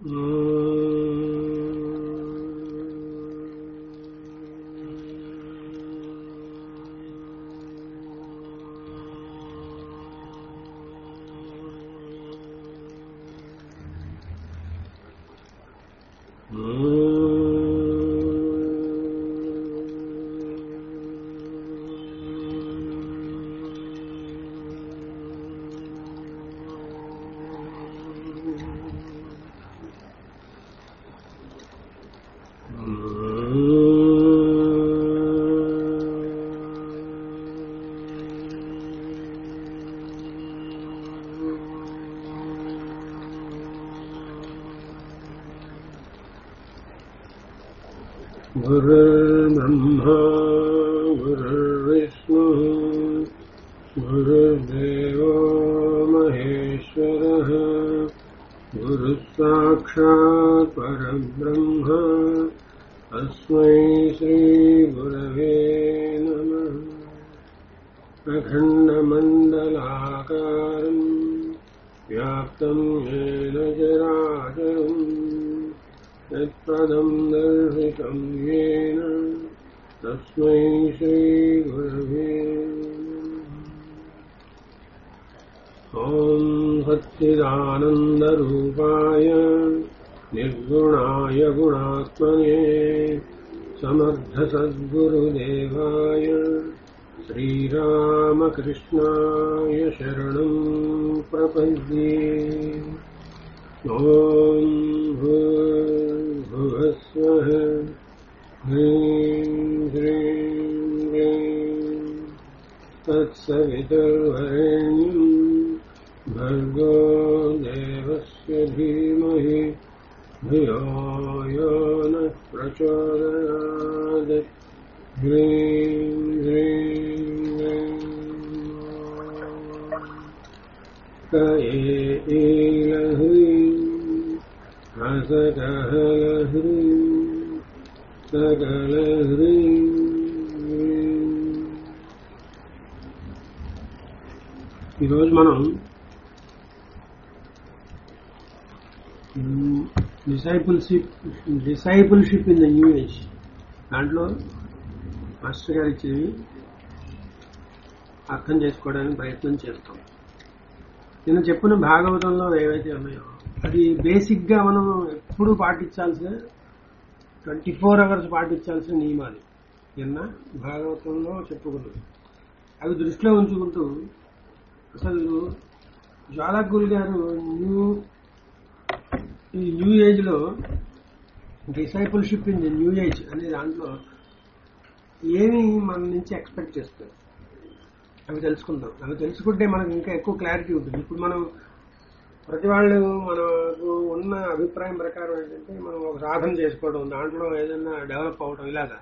गुरुर्ब्रह्मा गुरुर्विष्णुः गुरुर्देवो महेश्वरः गुरुः साक्षात् परब्रह्म तस्मै श्रीगुरवे नमः अखण्डमण्डलाकारम् व्याप्तम् येन चराचरम् यत्पदम् दर्शितम् येन तस्मै श्रीगुरवे नमः। ॐ सच्चिदानन्दरूपाय निर्गुणाय गुणात्मने समर्थसद्गुरुदेवाय श्रीरामकृष्णाय शरणम् प्रपद्ये ॐ भूर्भुवस्वः ह्रीं ह्रीं ह्रीं तत्सवितुर्वरेण्यम् भर्गो देवस्य धीमहि धियो यो नः प्रचोदयात् ह्रीं ह्रीं ह्रीं क एलह्रीं हसकहलह्रीं सकलह्रीं ఈరోజు మనం discipleship discipleship in the new age దాంట్లో మాస్టర్ గారు ఇచ్చేవి అర్థం చేసుకోవడానికి ప్రయత్నం చేస్తాం నేను చెప్పిన భాగవతంలో ఏవైతే ఉన్నాయో అది బేసిక్ గా మనం ఎప్పుడు పాటించాల్సిన ట్వంటీ ఫోర్ అవర్స్ పాటించాల్సిన నియమాలు నిన్న భాగవతంలో చెప్పుకున్నాం అవి దృష్టిలో ఉంచుకుంటూ అసలు జ్వాలాకుల్ గారు న్యూ ఈ న్యూ ఏజ్ లో discipleship in the new age అనే దాంట్లో ఏమి మన నుంచి ఎక్స్పెక్ట్ చేస్తారు అవి తెలుసుకుందాం అవి తెలుసుకుంటే మనకు ఇంకా ఎక్కువ క్లారిటీ ఉంటుంది ఇప్పుడు మనం ప్రతి వాళ్ళు మనకు ఉన్న అభిప్రాయం ప్రకారం ఏంటంటే మనం ఒక సాధన చేసుకోవడం దాంట్లో ఏదైనా డెవలప్ అవడం ఇలాగా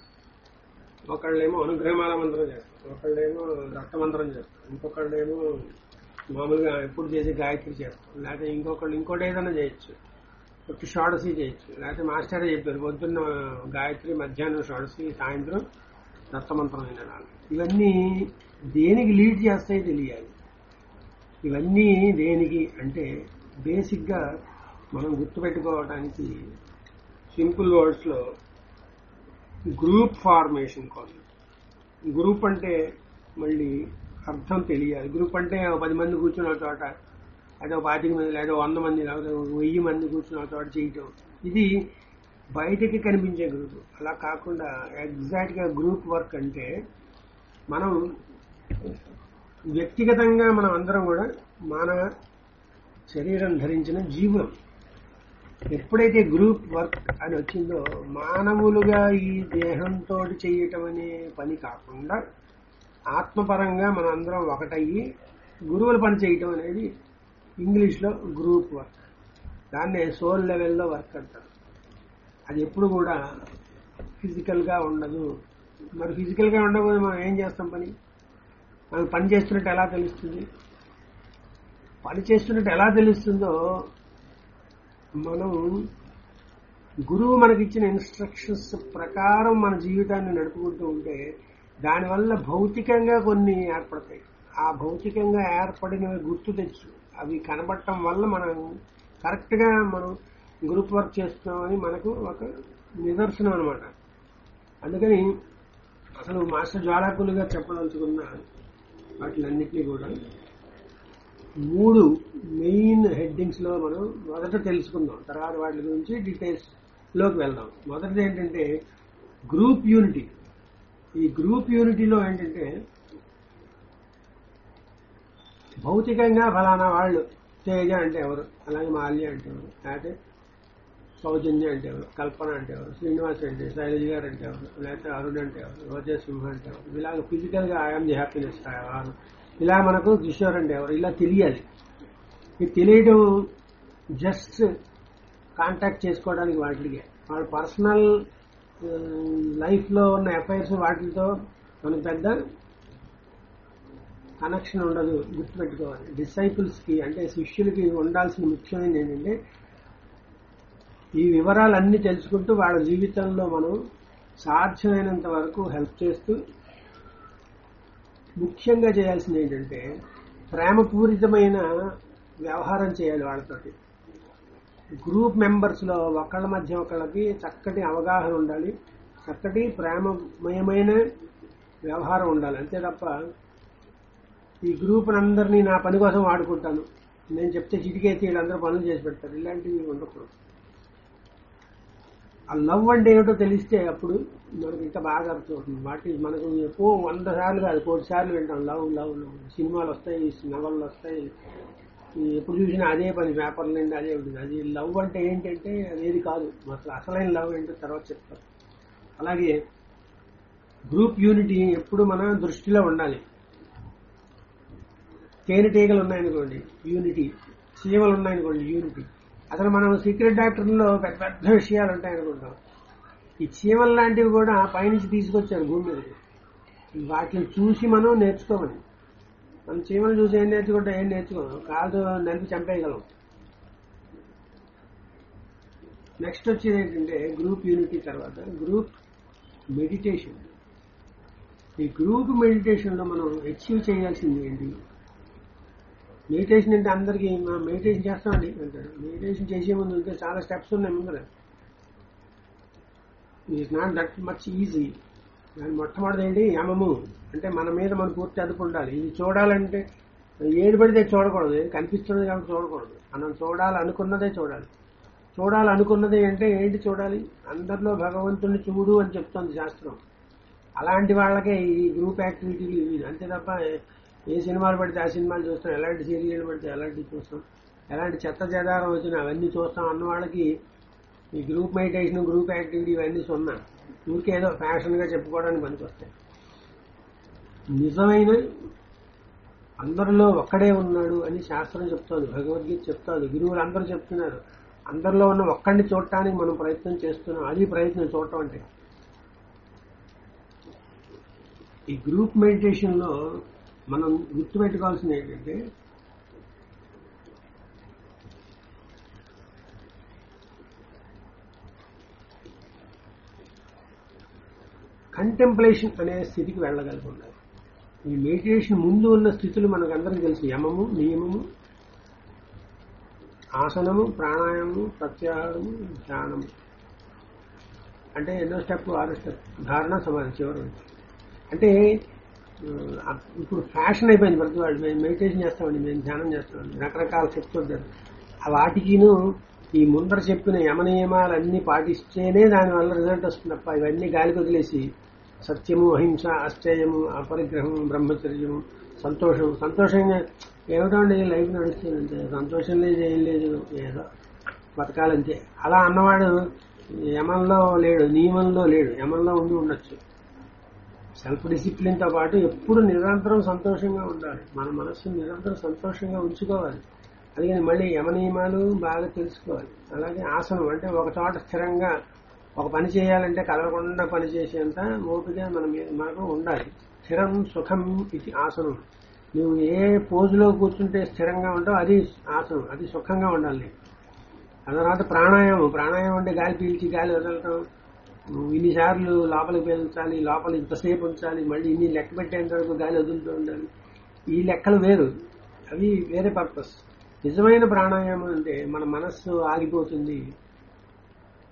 ఒకళ్ళేమో అనుగ్రహమాల మంత్రం చేస్తారు ఒకళ్ళేమో రక్త మంత్రం చేస్తారు ఇంకొకళ్ళేమో మామూలుగా ఎప్పుడు చేసే గాయత్రి చేస్తారు లేకపోతే ఇంకొకళ్ళు ఇంకోటి ఏదైనా చేయొచ్చు ఒట్టి షాడసి చేయొచ్చు లేకపోతే మాస్టరే చెప్పారు పొద్దున్న గాయత్రి మధ్యాహ్నం షాడసి సాయంత్రం దత్తమంత్రం వినాలి ఇవన్నీ దేనికి లీడ్ చేస్తాయి తెలియాలి ఇవన్నీ దేనికి అంటే బేసిక్ గా మనం గుర్తుపెట్టుకోవడానికి సింపుల్ వర్డ్స్ లో గ్రూప్ ఫార్మేషన్ కోసం గ్రూప్ అంటే మళ్ళీ అర్థం తెలియాలి గ్రూప్ అంటే ఓ పది మంది కూర్చున్న చోట లేదా ఓ పాతిక మంది లేదా వంద మంది లేదా ఓ వెయ్యి మంది కూర్చున్న చోట చేయటం ఇది బయటకి కనిపించే గ్రూప్ అలా కాకుండా ఎగ్జాక్ట్ గా గ్రూప్ వర్క్ అంటే మనం వ్యక్తిగతంగా మనం అందరం కూడా మానవ శరీరం ధరించిన జీవులం ఎప్పుడైతే గ్రూప్ వర్క్ అని వచ్చిందో మానవులుగా ఈ దేహంతో చేయటం అనే పని కాకుండా ఆత్మపరంగా మన అందరం ఒకటయ్యి గురువుల పని చేయటం అనేది ఇంగ్లీష్ లో గ్రూప్ వర్క్ దాన్నే సోల్ లెవెల్లో వర్క్ అంటారు అది ఎప్పుడు కూడా ఫిజికల్ గా ఉండదు మరి ఫిజికల్ గా ఉండకపోతే మనం ఏం చేస్తాం పని మనం పని చేస్తున్నట్టు ఎలా తెలుస్తుంది పని చేస్తున్నట్టు ఎలా తెలుస్తుందో మనం గురువు మనకిచ్చిన ఇన్స్ట్రక్షన్స్ ప్రకారం మన జీవితాన్ని నడుపుకుంటూ ఉంటే దానివల్ల భౌతికంగా కొన్ని ఏర్పడతాయి ఆ భౌతికంగా ఏర్పడినవి గుర్తు తెచ్చు అవి కనబడటం వల్ల మనం కరెక్ట్ గా మనం గ్రూప్ వర్క్ చేస్తున్నామని మనకు ఒక నిదర్శనం అనమాట అందుకని అసలు మాస్టర్ జ్వాలాకులుగా చెప్పదలుచుకున్న వాటిలన్నిటినీ కూడా మూడు మెయిన్ హెడ్డింగ్స్ లో మనం మొదట తెలుసుకుందాం తర్వాత వాటి గురించి డీటెయిల్స్ లోకి వెళ్దాం మొదటిది ఏంటంటే గ్రూప్ యూనిటీ ఈ గ్రూప్ యూనిటీలో ఏంటంటే భౌతికంగా ఫలానా వాళ్ళు తేజ అంటే ఎవరు అలాగే మాల్య అంటే ఎవరు లేకపోతే సౌజన్య అంటే ఎవరు కల్పన అంటే ఎవరు శ్రీనివాస్ అంటే శైలజ గారు అంటే ఎవరు లేకపోతే అరుణ్ అంటే ఎవరు రోజా సింహ అంటే ఎవరు ఇలాగ ఫిజికల్ గా ఐఎమ్ ది హ్యాపీనెస్ వారు ఇలా మనకు కిషోర్ అంటే ఎవరు ఇలా తెలియాలి ఇది తెలియడం జస్ట్ కాంటాక్ట్ చేసుకోవడానికి వాటికి వాళ్ళ పర్సనల్ లైఫ్ లో ఉన్న అఫైర్స్ వాటితో మనకు పెద్ద కనెక్షన్ ఉండదు గుర్తుపెట్టుకోవాలి డిసైపుల్స్ కి అంటే శిష్యులకి ఉండాల్సిన ముఖ్యమైనది ఏంటంటే ఈ వివరాలన్నీ తెలుసుకుంటూ వాళ్ళ జీవితంలో మనం సాధ్యమైనంత వరకు హెల్ప్ చేస్తూ ముఖ్యంగా చేయాల్సింది ఏంటంటే ప్రేమపూరితమైన వ్యవహారం చేయాలి వాళ్ళతోటి గ్రూప్ మెంబర్స్ లో ఒకళ్ళ మధ్య ఒకళ్ళకి చక్కటి అవగాహన ఉండాలి చక్కటి ప్రేమమయమైన వ్యవహారం ఉండాలి అంతే తప్ప ఈ గ్రూప్ అందరినీ నా పని కోసం వాడుకుంటాను నేను చెప్తే చిటికేసి వీళ్ళందరూ పనులు చేసి పెడతారు ఇలాంటివి ఉండకూడదు ఆ లవ్ అంటే ఏమిటో తెలిస్తే అప్పుడు మనకి ఇంకా బాగా అర్థమవుతుంది వాటి మనకు ఎక్కువ వంద సార్లు కాదు కోటి సార్లు వింటాం లవ్ లవ్ లవ్ సినిమాలు వస్తాయి నవళ్ళు వస్తాయి ఈ ఎప్పుడు చూసినా అదే పని పేపర్లు నిండి అదే ఉంటుంది అది లవ్ అంటే ఏంటంటే అదేది కాదు అసలు అసలైన లవ్ ఏంటో తర్వాత చెప్తారు అలాగే గ్రూప్ యూనిటీ ఎప్పుడు మన దృష్టిలో ఉండాలి తేనెటీగలు ఉన్నాయనుకోండి యూనిటీ చీమలు ఉన్నాయనుకోండి యూనిటీ అసలు మనం సీక్రెట్ డాక్టర్లో పెద్ద పెద్ద విషయాలు ఉంటాయనుకుంటాం ఈ చీమలు లాంటివి కూడా పైనుంచి తీసుకొచ్చారు భూమి మీదకి వాటిని చూసి మనం నేర్చుకోమని మనం చీమలు చూసి ఏం నేర్చుకుంటాం ఏం నేర్చుకోం కాదు నలిపి చంపేయగలం నెక్స్ట్ వచ్చేది ఏంటంటే గ్రూప్ యూనిటీ తర్వాత గ్రూప్ మెడిటేషన్ ఈ గ్రూప్ మెడిటేషన్ లో మనం అచీవ్ చేయాల్సింది ఏంటి మెడిటేషన్ అంటే అందరికీ మనం మెడిటేషన్ చేస్తామండి అంటారు మెడిటేషన్ చేసే ముందు ఇంకా చాలా స్టెప్స్ ఉన్నాయి ముందర it's not that much easy దాని మొట్టమొదటి ఏంటి యమము అంటే మన మీద మన పూర్తి అదుపు ఉండాలి ఇది చూడాలంటే ఏది పడితే చూడకూడదు ఏది కనిపిస్తున్నది కాబట్టి చూడకూడదు మనం చూడాలనుకున్నదే చూడాలి చూడాలనుకున్నది అంటే ఏంటి చూడాలి అందరిలో భగవంతుడిని చూడు అని చెప్తుంది శాస్త్రం అలాంటి వాళ్ళకే ఈ గ్రూప్ యాక్టివిటీలు ఇవి అంతే తప్ప ఏ సినిమాలు పడితే ఆ సినిమాలు చూస్తాం ఎలాంటి సీరియల్ పడితే ఎలాంటివి చూస్తాం ఎలాంటి చెత్త చెదారం వచ్చినా అవన్నీ చూస్తాం అన్న వాళ్ళకి ఈ గ్రూప్ మెడిటేషన్ గ్రూప్ యాక్టివిటీ ఇవన్నీ సున్నా ఊరికే ఏదో ఫ్యాషన్ గా చెప్పుకోవడానికి పనికొస్తాయి నిజమైన అందరిలో ఒక్కడే ఉన్నాడు అని శాస్త్రం చెప్తోంది భగవద్గీత చెప్తోంది గురువులు అందరూ చెప్తున్నారు అందరిలో ఉన్న ఒక్కడిని చూడటానికి మనం ప్రయత్నం చేస్తున్నాం అది ప్రయత్నం చూడటం అంటే ఈ గ్రూప్ మెడిటేషన్ లో మనం గుర్తుపెట్టుకోవాల్సింది ఏంటంటే కంటెంప్లేషన్ అనే స్థితికి వెళ్ళగలిగి ఉండాలి ఈ మెడిటేషన్ ముందు ఉన్న స్థితులు మనకు అందరికీ తెలుసు యమము నియమము ఆసనము ప్రాణాయామము ప్రత్యాహారము ధ్యానము అంటే ఎన్నో స్టెప్ ఆరు స్టెప్ ధారణ సమాధి చివరి నుంచి. అంటే ఆ, ఇప్పుడు ఫ్యాషన్ అయిపోయింది ప్రతి వాళ్ళు మేము మెడిటేషన్ చేస్తామండి మేము ధ్యానం చేస్తామండి రకరకాల చెప్తుంటారు ఆ వాటికిను ఈ ముందర చెప్పిన యమ నియమాలన్నీ పాటిస్తేనే దానివల్ల రిజల్ట్ వస్తుంది తప్ప ఇవన్నీ గాలికి వదిలేసి సత్యము అహింస అస్థేయము అపరిగ్రహం బ్రహ్మచర్యము సంతోషం సంతోషంగా ఏమిటో అండి లైఫ్ నడుస్తుందంటే సంతోషం లేదు ఏం లేదు ఏదో బతకాలంతే అలా అన్నవాడు యమంలో లేడు నియమంలో లేడు యమంలో ఉండి ఉండొచ్చు సెల్ఫ్ డిసిప్లిన్ తో పాటు ఎప్పుడు నిరంతరం సంతోషంగా ఉండాలి మన మనస్సును నిరంతరం సంతోషంగా ఉంచుకోవాలి అందుకని మళ్ళీ యమ నియమాలు బాగా తెలుసుకోవాలి అలాగే ఆసనం అంటే ఒక చోట స్థిరంగా ఒక పని చేయాలంటే కదలకుండా పని చేసేంత ఓపిక మన మీద మనకు ఉండాలి స్థిరం సుఖం ఇది ఆసనం నువ్వు ఏ పోజులో కూర్చుంటే స్థిరంగా ఉంటావు అది ఆసనం అది సుఖంగా ఉండాలి నీకు. ఆ తర్వాత ప్రాణాయామం ప్రాణాయామం అంటే గాలి పీల్చి గాలి వదలటం నువ్వు ఇన్నిసార్లు లోపలికి పీల్చాలి లోపల ఇంతసేపు ఉంచాలి మళ్ళీ ఇన్ని లెక్క పెట్టేంత వరకు గాలి వదులుతూ ఉండాలి ఈ లెక్కలు వేరు అవి వేరే పర్పస్ నిజమైన ప్రాణాయామం అంటే మన మనస్సు ఆగిపోతుంది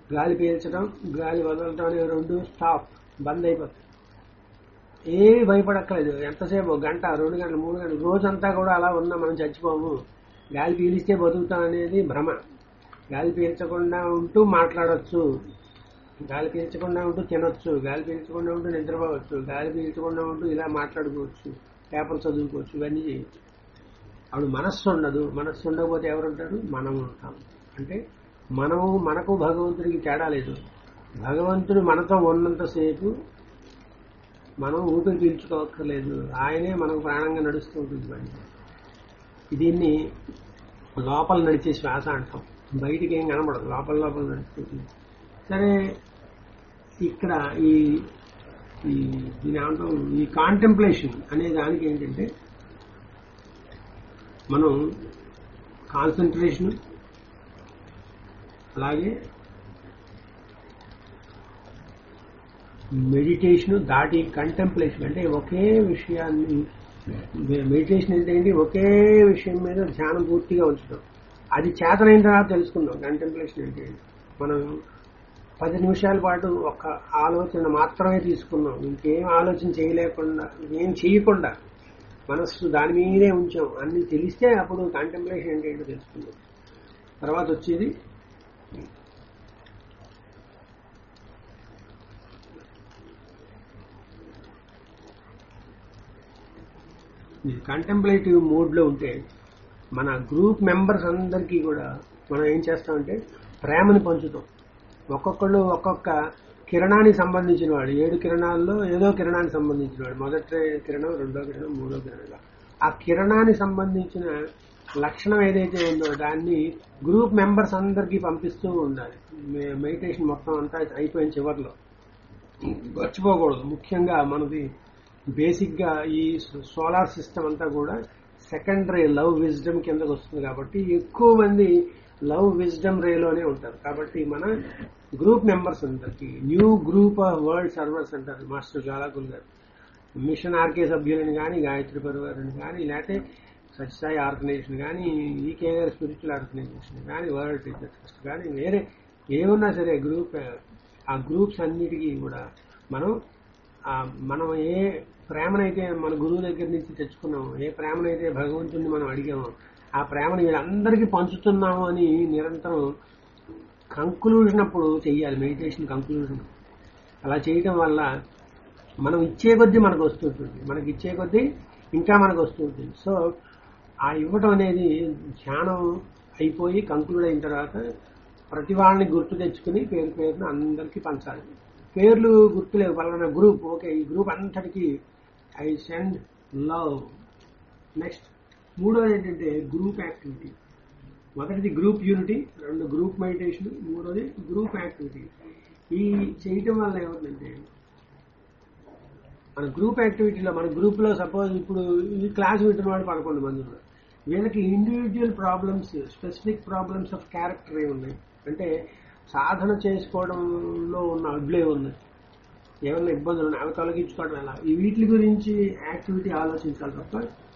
గాలి పీల్చడం గాలి వదలటం అనే రెండు స్టాప్ బంద్ అయిపోతాయి ఏమి భయపడక్కలేదు ఎంతసేపు ఒక గంట రెండు గంటలు మూడు గంటలు రోజంతా కూడా అలా ఉన్నా మనం చచ్చిపోము గాలి పీలిస్తే బతుకుతాం అనేది భ్రమ గాలి పీల్చకుండా ఉంటూ మాట్లాడొచ్చు గాలి పీల్చకుండా ఉంటూ తినొచ్చు గాలి పీల్చకుండా ఉంటూ నిద్రపోవచ్చు గాలి పీల్చకుండా ఉంటూ ఇలా మాట్లాడుకోవచ్చు పేపర్ చదువుకోవచ్చు ఇవన్నీ చేయొచ్చు అప్పుడు మనస్సు ఉండదు మనస్సు ఉండకపోతే ఎవరు ఉంటారు మనం ఉంటాం అంటే మనము మనకు భగవంతుడికి తేడా లేదు భగవంతుడు మనతో ఉన్నంతసేపు మనం ఊపిరి పీల్చుకోవక్కర్లేదు ఆయనే మనకు ప్రాణంగా నడుస్తూ ఉంటుంది బండి దీన్ని లోపల నడిచే శ్వాస అంటాం బయటికి ఏం కనబడదు లోపల లోపల నడుస్తుంది సరే ఇక్కడ ఈ ఈ దీని ఏమంటాం ఈ కాంటెంప్లేషన్ అనే దానికి ఏంటంటే మనం కాన్సన్ట్రేషన్ అలాగే మెడిటేషన్ దాటి కంటెంప్లేషన్ అంటే ఒకే విషయాన్ని మెడిటేషన్ అంటే ఏంటి ఒకే విషయం మీద ధ్యానం పూర్తిగా ఉంచడం అది చేతనైన తర్వాత తెలుసుకుందాం కంటెంప్లేషన్ అంటే ఏంటి మనం పది నిమిషాల పాటు ఒక ఆలోచన మాత్రమే తీసుకున్నాం ఇంకేం ఆలోచన చేయలేకుండా ఏం చేయకుండా మనస్సు దాని మీదే ఉంచాం అన్ని తెలిస్తే అప్పుడు కంటెంప్లేషన్ అంటే ఏంటో తెలుసుకుందాం తర్వాత వచ్చేది కంటెంప్లేటివ్ మోడ్లో ఉంటే మన గ్రూప్ మెంబర్స్ అందరికీ కూడా మనం ఏం చేస్తామంటే ప్రేమని పంచుతాం ఒక్కొక్కళ్ళు ఒక్కొక్క కిరణానికి సంబంధించిన వాడు ఏడు కిరణాల్లో ఏదో కిరణానికి సంబంధించిన వాడు మొదటి కిరణం రెండో కిరణం మూడో కిరణం ఆ కిరణానికి సంబంధించిన లక్షణం ఏదైతే ఉందో దాన్ని గ్రూప్ మెంబర్స్ అందరికీ పంపిస్తూ ఉండాలి మెడిటేషన్ మొత్తం అంతా అయిపోయిన చివరిలో మర్చిపోకూడదు ముఖ్యంగా మనది బేసిక్ గా ఈ సోలార్ సిస్టమ్ అంతా కూడా సెకండరీ లవ్ విజ్డమ్ కిందకు వస్తుంది కాబట్టి ఎక్కువ మంది లవ్ విజ్డమ్ రేలోనే ఉంటారు కాబట్టి మన గ్రూప్ మెంబర్స్ అందరికి new group of world servers అంటారు మాస్టర్ జాలాకుల్ గారు మిషన్ ఆర్కే సభ్యులని కానీ గాయత్రి పరివారాన్ని కానీ లేకపోతే సత్యసాయి ఆర్గనైజేషన్ కానీ ఈకే గారి స్పిరిచువల్ ఆర్గనైజేషన్ కానీ వరల్డ్ టీచర్ ట్రస్ట్ కానీ వేరే ఏమున్నా సరే గ్రూప్ ఆ గ్రూప్స్ అన్నిటికీ కూడా మనం ఆ మనం ఏ ప్రేమనైతే మన గురువు దగ్గర నుంచి తెచ్చుకున్నామో ఏ ప్రేమనైతే భగవంతుడిని మనం అడిగామో ఆ ప్రేమను వీళ్ళందరికీ పంచుతున్నాము అని నిరంతరం కంక్లూజన్ అప్పుడు చెయ్యాలి మెడిటేషన్ కంక్లూజన్ అలా చేయటం వల్ల మనం ఇచ్చే కొద్దీ మనకు వస్తుంటుంది మనకి ఇచ్చే కొద్దీ ఇంకా మనకు వస్తుంటుంది సో ఆ ఇవ్వటం అనేది ధ్యానం అయిపోయి కంక్లూడ్ అయిన తర్వాత ప్రతి వాళ్ళని గుర్తు తెచ్చుకుని పేరు పేరున అందరికీ పంచాలి పేర్లు గుర్తులేవు పలానా గ్రూప్ ఓకే ఈ గ్రూప్ అంతటికి ఐ సెండ్ లవ్ నెక్స్ట్ మూడోది ఏంటంటే గ్రూప్ యాక్టివిటీ మొదటిది గ్రూప్ యూనిటీ రెండు గ్రూప్ మెడిటేషన్ మూడోది గ్రూప్ యాక్టివిటీ ఈ చేయటం వల్ల ఏమవుతుందంటే మన గ్రూప్ యాక్టివిటీలో మన గ్రూప్ లో సపోజ్ ఇప్పుడు ఈ క్లాస్ వింటున్న వాళ్ళు పదకొండు మంది ఉన్నారు వీళ్ళకి individual problems specific problems of character ఏ ఉన్నాయి అంటే సాధన చేసుకోవడంలో ఉన్న అడ్లే ఉన్నాయి ఏమైనా ఇబ్బందులు ఉన్నాయి అవి తొలగించుకోవడం ఎలా ఈ వీటి గురించి యాక్టివిటీ ఆలోచించాలి తప్ప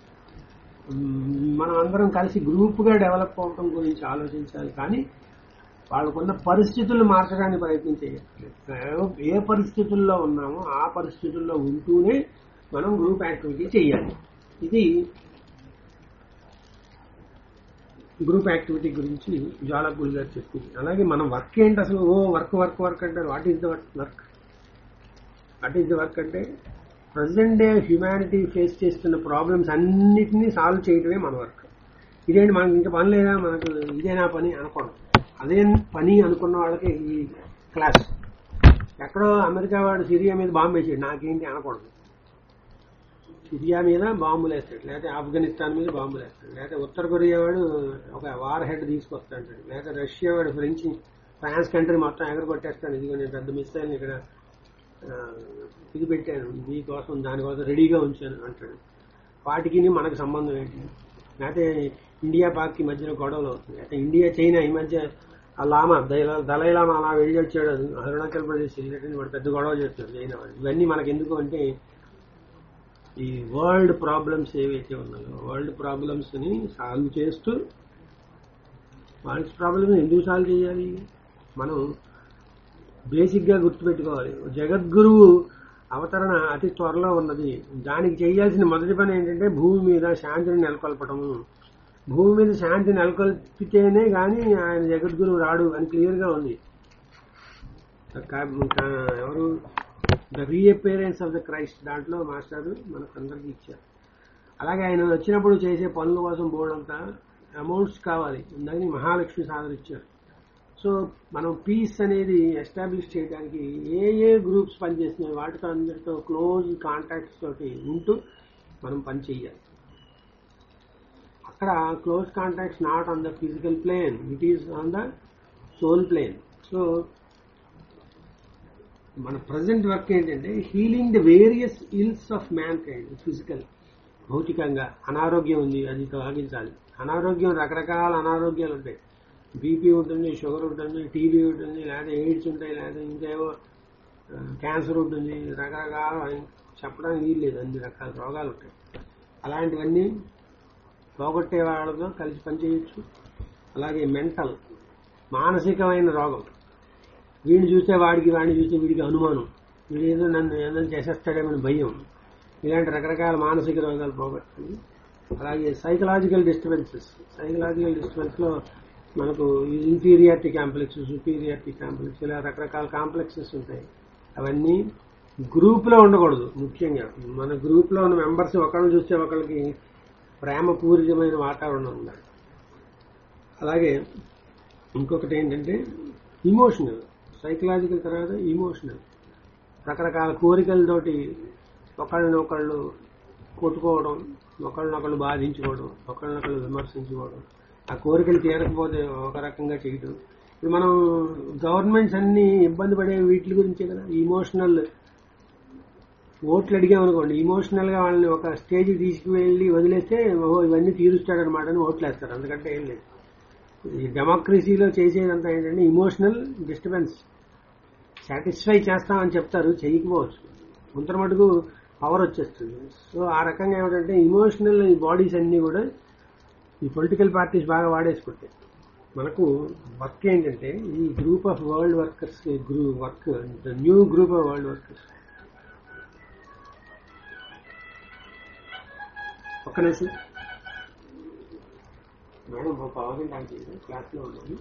మనం అందరం కలిసి గ్రూప్ గా డెవలప్ అవటం గురించి ఆలోచించాలి కానీ వాళ్ళకున్న పరిస్థితులను మార్చడానికి ప్రయత్నం చేయట్లేదు ఏ పరిస్థితుల్లో ఉన్నామో ఆ పరిస్థితుల్లో ఉంటూనే మనం గ్రూప్ యాక్టివిటీ చేయాలి ఇది గ్రూప్ యాక్టివిటీ గురించి జ్వాలపూడి గారు చెప్పింది అలాగే మనం వర్క్ ఏంటి అసలు ఓ వర్క్ వర్క్ వర్క్ అంటే what is the work what is the work అంటే ప్రజెంట్ డే హ్యుమానిటీ ఫేస్ చేస్తున్న ప్రాబ్లమ్స్ అన్నిటినీ సాల్వ్ చేయడమే మన వర్క్ ఇదేంటి మనకి ఇంకా పని లేదా మనకు ఇదేనా పని అనకూడదు అదే పని అనుకున్న వాళ్ళకి ఈ క్లాస్ ఎక్కడో అమెరికా వాడు సిరియా మీద బాంబు వేసాడు నాకేంటి అనకూడదు సిరియా మీద బాంబులు వేస్తాడు లేకపోతే ఆఫ్ఘనిస్తాన్ మీద బాంబులు వేస్తాడు లేకపోతే ఉత్తర కొరియా వాడు ఒక వార్ హెడ్ తీసుకొస్తాడు లేకపోతే రష్యా వాడు ఫ్రెంచ్ ఫ్రాన్స్ కంట్రీ మొత్తం ఎగర కొట్టేస్తాను ఇదిగో నేను పెద్ద మిస్సైల్ని ఇక్కడ ఇది పెట్టాను దీనికోసం దానికోసం రెడీగా ఉంచాను అంటాడు వాటికి మనకు సంబంధం ఏంటి లేకపోతే ఇండియా పాక్ కి మధ్యలో గొడవలు అవుతుంది అయితే ఇండియా చైనా ఈ మధ్య ఆ లామా దళై లామా అలా వెళ్ళి వచ్చాడు అరుణాచల్ ప్రదేశ్ వెళ్ళేటని వాడు పెద్ద గొడవ చేస్తాడు చైనా వాడు ఇవన్నీ మనకు ఎందుకు అంటే ఈ వరల్డ్ ప్రాబ్లమ్స్ ఏవైతే ఉన్నాయో వరల్డ్ ప్రాబ్లమ్స్ ని సాల్వ్ చేస్తూ వరల్డ్ ప్రాబ్లమ్స్ ఎందుకు సాల్వ్ చేయాలి మనం బేసిక్ గా గుర్తుపెట్టుకోవాలి జగద్గురువు అవతరణ అతి త్వరలో ఉన్నది దానికి చేయాల్సిన మొదటి పని ఏంటంటే భూమి మీద శాంతిని నెలకొల్పటము భూమి మీద శాంతి నెలకొల్పితేనే గాని ఆయన జగద్గురువు రాడు అని క్లియర్ గా ఉంది కా- కా- ఎవరు the reappearance of the Christ దాంట్లో మాస్టర్ మనకు అందరికీ ఇచ్చారు అలాగే ఆయన వచ్చినప్పుడు చేసే పనుల కోసం బోర్డంతా అమౌంట్స్ కావాలి దాన్ని మహాలక్ష్మి సాధన ఇచ్చారు సో మనం పీస్ అనేది ఎస్టాబ్లిష్ చేయడానికి ఏ ఏ గ్రూప్స్ పనిచేస్తున్నాయి వాటితో అందరితో క్లోజ్ కాంటాక్ట్స్ తోటి ఉంటూ మనం పని చేయాలి అక్కడ close contacts not on the physical plane it is on the soul plane so మన ప్రజెంట్ వర్క్ ఏంటంటే healing the various ills of mankind physical భౌతికంగా అనారోగ్యం ఉంది అది తొలగించాలి అనారోగ్యం రకరకాల అనారోగ్యాలు ఉంటాయి బీపీ ఉంటుంది షుగర్ ఉంటుంది టీబీ ఉంటుంది లేదా ఎయిడ్స్ ఉంటాయి లేదా ఇంకేవో ఆ, క్యాన్సర్ ఉంటుంది రకరకాల చెప్పడానికి వీలు లేదు అన్ని రకాల రోగాలు ఉంటాయి అలాంటివన్నీ పోగొట్టే వాళ్ళతో కలిసి పనిచేయచ్చు అలాగే మెంటల్ మానసికమైన రోగం వీడిని చూస్తే వాడికి వాడిని చూస్తే వీడికి అనుమానం వీడు ఏదో నన్ను ఏదో చేసేస్తాడేమని భయం ఇలాంటి రకరకాల మానసిక రోగాలు పోగొట్టాలి అలాగే సైకలాజికల్ డిస్టర్బెన్సెస్ సైకలాజికల్ డిస్టర్బెన్స్ లో మనకు ఇన్ఫీరియారిటీ కాంప్లెక్స్ సుపీరియారిటీ కాంప్లెక్స్ ఇలా రకరకాల కాంప్లెక్సెస్ ఉంటాయి అవన్నీ గ్రూప్ లో ఉండకూడదు ముఖ్యంగా మన గ్రూప్ లో ఉన్న మెంబర్స్ ఒకరిని చూస్తే ఒకరికి ప్రేమపూరితమైన వాతావరణం ఉండాలి అలాగే ఇంకొకటి ఏంటంటే ఇమోషనల్ సైకలాజికల్ తర్వాత ఇమోషనల్ రకరకాల కోరికలతోటి ఒకళ్ళనొకళ్ళు కొట్టుకోవడం ఒకళ్ళనొకళ్ళు బాధించుకోవడం ఒకళ్ళనొకళ్ళు విమర్శించుకోవడం ఆ కోరికలు తీరకపోతే ఒక రకంగా చేయడం ఇప్పుడు మనం గవర్నమెంట్స్ అన్ని ఇబ్బంది పడే వీటి గురించే కదా ఇమోషనల్ ఓట్లు అడిగామనుకోండి ఇమోషనల్ గా వాళ్ళని ఒక స్టేజ్ తీసుకువెళ్ళి వదిలేస్తే ఓహో ఇవన్నీ తీరుస్తాడనమాట అని ఓట్లు వేస్తారు అందుకంటే ఏం లేదు ఈ డెమోక్రసీలో చేసేదంతా ఏంటంటే ఇమోషనల్ డిస్టర్బెన్స్ సాటిస్ఫై చేస్తామని చెప్తారు చేయకపోవచ్చు కొంత మటుకు పవర్ వచ్చేస్తుంది సో ఆ రకంగా ఏమిటంటే ఇమోషనల్ ఈ బాడీస్ అన్ని కూడా ఈ పొలిటికల్ పార్టీస్ బాగా వాడేసుకుంటాయి మనకు వర్క్ ఏంటంటే ఈ group of world workers group work the new group of world workers ఒక్క నిమిషం మేడం ఒక పవర్ బ్యాంక్ క్లాస్ లో ఉన్నాను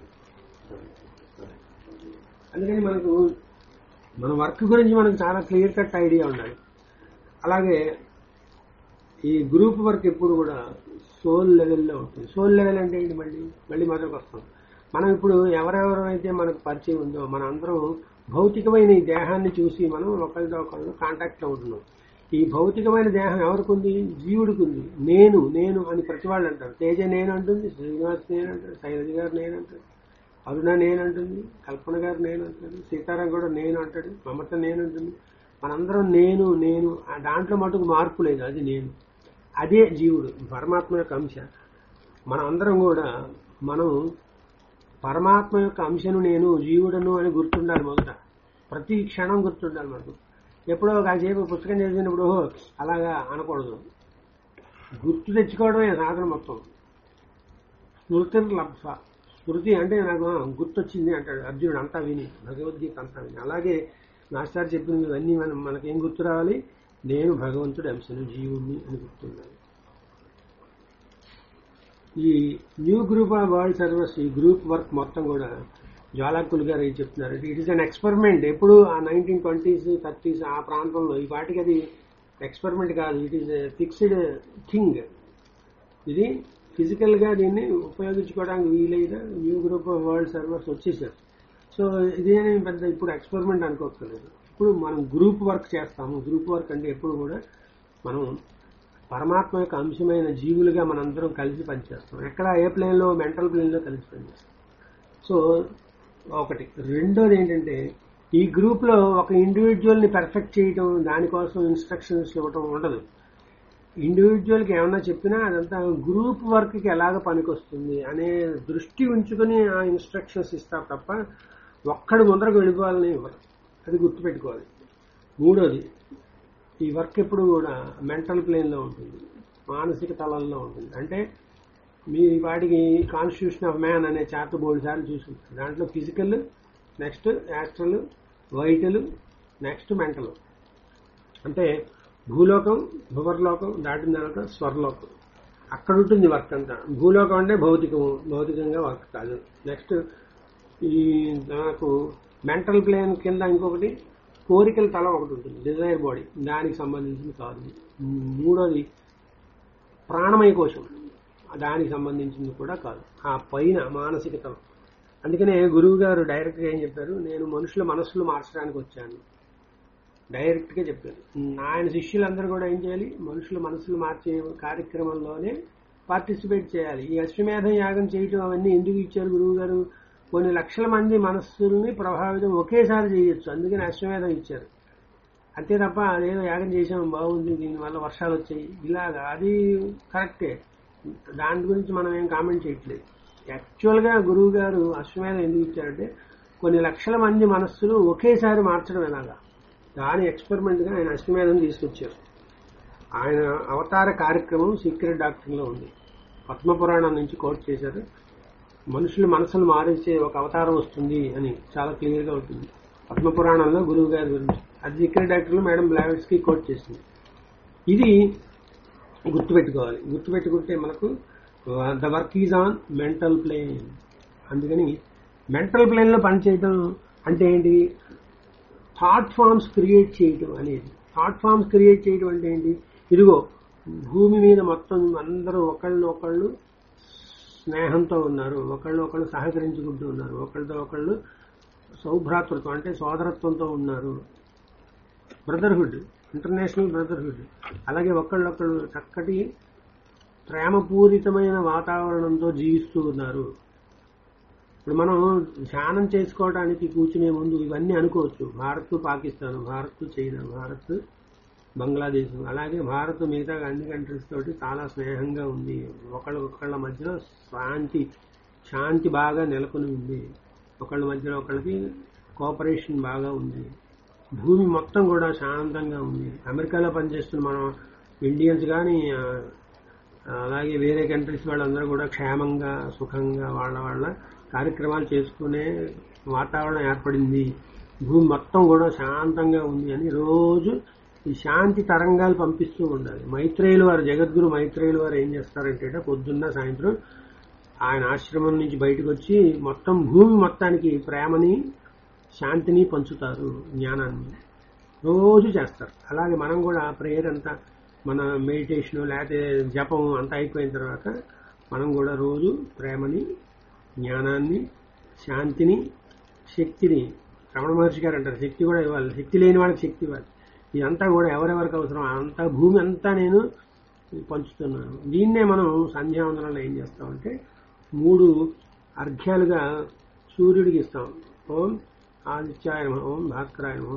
అందుకని మనకు మన వర్క్ గురించి మనకు చాలా క్లియర్ కట్ ఐడియా ఉండాలి అలాగే ఈ గ్రూప్ వర్క్ ఎప్పుడు కూడా సోల్ లెవెల్లో ఉంటుంది సోల్ లెవెల్ అంటే ఏంటి మళ్ళీ మళ్ళీ మొదటికి వస్తాం మనం ఇప్పుడు ఎవరెవరైతే మనకు పరిచయం ఉందో మన అందరం భౌతికమైన ఈ దేహాన్ని చూసి మనం ఒకరితో ఒకళ్ళు కాంటాక్ట్ అవుతున్నాం ఈ భౌతికమైన దేహం ఎవరికి ఉంది జీవుడికి ఉంది నేను నేను అని ప్రతి వాళ్ళు అంటారు తేజ నేను అంటుంది శ్రీనివాస్ నేను అంటారు శైలజ గారు నేను అంటారు అరుణ నేను అంటుంది కల్పన గారు నేను అంటారు సీతారాం కూడా నేను అంటాడు మమత నేను అంటుంది మనందరం నేను నేను ఆ దాంట్లో మటుకు మార్పు లేదు అది నేను అదే జీవుడు పరమాత్మ యొక్క అంశ మనం అందరం కూడా మనం పరమాత్మ యొక్క అంశను నేను జీవుడను అని గుర్తుండాలి మొదట ప్రతి క్షణం గుర్తుండాలి మనకు ఎప్పుడో కాసేపు పుస్తకం చదివినప్పుడు "ఓహో, అలాగా అనకూడదు గుర్తు తెచ్చుకోవడమే సాధన మొత్తం స్మృతి లబ్ధ స్మృతి అంటే నాకు ఆ, గుర్తొచ్చింది అంటాడు అర్జునుడు అంతా విని భగవద్గీత అంతా విని అలాగే మాస్టర్ చెప్పింది ఇవన్నీ మనం మనకేం గుర్తు రావాలి నేను భగవంతుడి అంశను జీవుణ్ణి అని గుర్తుండాలి ఈ new group of world service ఈ గ్రూప్ వర్క్ మొత్తం కూడా జ్వాలాకులు గారు ఏం చెప్తున్నారు ఇట్ ఈస్ అన్ ఎక్స్పెరిమెంట్ ఎప్పుడు ఆ నైన్టీన్ ట్వంటీస్ థర్టీస్ ఆ ప్రాంతంలో ఈ పాటికి అది ఎక్స్పెరిమెంట్ కాదు ఇట్ ఈస్ ఫిక్స్డ్ థింగ్ ఇది ఫిజికల్ గా దీన్ని ఉపయోగించుకోవడానికి వీలైన new group of world servers వచ్చేసారు సో ఇదేమి పెద్ద ఇప్పుడు ఎక్స్పెరిమెంట్ అనుకోక్కర్లేదు ఇప్పుడు మనం గ్రూప్ వర్క్ చేస్తాము గ్రూప్ వర్క్ అంటే ఎప్పుడు కూడా మనం పరమాత్మ యొక్క అంశమైన జీవులుగా మనందరం కలిసి పనిచేస్తాం ఎక్కడ ఏ ప్లేన్ లో మెంటల్ ప్లేన్ లో కలిసి పనిచేస్తాం సో ఒకటి రెండోది ఏంటంటే ఈ గ్రూప్ లో ఒక ఇండివిజువల్ ని పర్ఫెక్ట్ చేయటం దానికోసం ఇన్స్ట్రక్షన్స్ ఇవ్వటం ఉండదు ఇండివిజువల్ కి ఏమన్నా చెప్పినా అదంతా గ్రూప్ వర్క్ కి ఎలాగ పనికొస్తుంది అనే దృష్టి ఉంచుకొని ఆ ఇన్స్ట్రక్షన్స్ ఇస్తారు తప్ప ఒక్కడు ముందరకు వెళ్ళిపోవాలని ఇవ్వరు అది గుర్తుపెట్టుకోవాలి మూడోది ఈ వర్క్ ఎప్పుడు కూడా మెంటల్ ప్లేన్ లో ఉంటుంది మానసిక తలంలో ఉంటుంది అంటే మీ వాటికి కాన్స్టిట్యూషన్ ఆఫ్ మ్యాన్ అనే చార్ట్ బోర్డు సార్లు చూసుకుంటారు దాంట్లో physical next astral vital next mental అంటే భూలోకం భువర్లోకం దాటిన తర్వాత స్వర్లోకం అక్కడ ఉంటుంది వర్క్ అంతా భూలోకం అంటే భౌతికము భౌతికంగా వర్క్ కాదు నెక్స్ట్ ఈ నాకు మెంటల్ ప్లేన్ కింద ఇంకొకటి కోరికల తల ఒకటి ఉంటుంది డిజైర్ బాడీ దానికి సంబంధించింది కాదు మూడోది ప్రాణమయ కోశం దానికి సంబంధించింది కూడా కాదు ఆ పైన మానసిక తలం అందుకనే గురువు గారు డైరెక్ట్గా ఏం చెప్పారు నేను మనుషుల మనస్సులు మార్చడానికి వచ్చాను డైరెక్ట్ గా చెప్పారు ఆయన శిష్యులందరూ కూడా ఏం చేయాలి మనుషుల మనసులు మార్చే కార్యక్రమంలోనే పార్టిసిపేట్ చేయాలి ఈ అశ్వమేధం యాగం చేయటం అవన్నీ ఎందుకు ఇచ్చారు గురువు గారు కొన్ని లక్షల మంది మనస్సుల్ని ప్రభావితం ఒకేసారి చేయొచ్చు అందుకని అశ్వమేధం ఇచ్చారు అంతే తప్ప అదేదో యాగం చేసాం బాగుంది దీనివల్ల వర్షాలు వచ్చాయి ఇలాగా అది కరెక్టే దాని గురించి మనం ఏం కామెంట్ చేయట్లేదు యాక్చువల్గా గురువు గారు అశ్వమేధం ఎందుకు ఇచ్చారంటే కొన్ని లక్షల మంది మనస్సులు ఒకేసారి మార్చడం ఎలాగా దాని ఎక్స్పెరిమెంట్గా ఆయన అశ్వమేధం తీసుకొచ్చారు ఆయన అవతార కార్యక్రమం సీక్రెట్ డాక్టర్లో ఉంది పద్మపురాణం నుంచి కోట్ చేశారు మనుషుల మనసులు మారించే ఒక అవతారం వస్తుంది అని చాలా క్లియర్గా ఉంటుంది పద్మపురాణంలో గురువు గారి గురించి అది సీక్రెట్ డాక్టర్లో మేడం బ్లావెట్స్ కి కోట్ చేసింది ఇది గుర్తుపెట్టుకోవాలి గుర్తుపెట్టుకుంటే మనకు the work is on mental plane అందుకని మెంటల్ ప్లేన్లో పనిచేయడం అంటే ఏంటి థాట్ ఫామ్స్ క్రియేట్ చేయటం అనేది థాట్ ఫామ్స్ క్రియేట్ చేయటం అంటే ఏంటి ఇదిగో భూమి మీద మొత్తం అందరూ ఒకళ్ళు ఒకళ్ళు స్నేహంతో ఉన్నారు ఒకళ్ళు ఒకళ్ళు సహకరించుకుంటూ ఉన్నారు ఒకళ్ళతో ఒకళ్ళు సౌభ్రాతృత్వం అంటే సోదరత్వంతో ఉన్నారు బ్రదర్హుడ్ ఇంటర్నేషనల్ బ్రదర్హుడ్ అలాగే ఒకళ్ళొకళ్ళు చక్కటి ప్రేమపూరితమైన వాతావరణంతో జీవిస్తూ ఉన్నారు ఇప్పుడు మనం ధ్యానం చేసుకోవడానికి కూర్చునే ముందు ఇవన్నీ అనుకోవచ్చు భారత్ పాకిస్తాన్ భారత్ చైనా భారత్ బంగ్లాదేశ్ అలాగే భారత్ మిగతా అన్ని కంట్రీస్ తోటి చాలా స్నేహంగా ఉంది ఒకళ్ళ ఒకళ్ళ మధ్యలో శాంతి శాంతి బాగా నెలకొని ఉంది ఒకళ్ళ మధ్యలో ఒకళ్ళకి కోఆపరేషన్ బాగా ఉంది భూమి మొత్తం కూడా శాంతంగా ఉంది అమెరికాలో పనిచేస్తున్న మనం ఇండియన్స్ కానీ అలాగే వేరే కంట్రీస్ వాళ్ళందరూ కూడా క్షేమంగా సుఖంగా వాళ్ళ వాళ్ళ కార్యక్రమాలు చేసుకునే వాతావరణం ఏర్పడింది భూమి మొత్తం కూడా శాంతంగా ఉంది అని రోజు ఈ శాంతి తరంగాలు పంపిస్తూ ఉండాలి మైత్రేయులు వారు జగద్గురు మైత్రేయులు వారు ఏం చేస్తారంటే పొద్దున్న సాయంత్రం ఆయన ఆశ్రమం నుంచి బయటకు వచ్చి మొత్తం భూమి మొత్తానికి ప్రేమని శాంతిని పంచుతారు జ్ఞానాన్ని రోజు చేస్తారు అలాగే మనం కూడా ప్రేయర్ అంతా మన మెడిటేషన్ లేకపోతే జపం అంతా అయిపోయిన తర్వాత మనం కూడా రోజు ప్రేమని జ్ఞానాన్ని శాంతిని శక్తిని రమణ మహర్షి గారు అంటారు శక్తి కూడా ఇవ్వాలి శక్తి లేని వాళ్ళకి శక్తి ఇవ్వాలి ఇదంతా కూడా ఎవరెవరికి అవసరం అంతా భూమి అంతా నేను పంచుతున్నాను దీన్నే మనం సంధ్యావందనంలో ఏం చేస్తామంటే మూడు అర్ఘ్యాలుగా సూర్యుడికి ఇస్తాం ఓం ఆదిత్యాయ నమః ఓం భాస్కరాయ నమః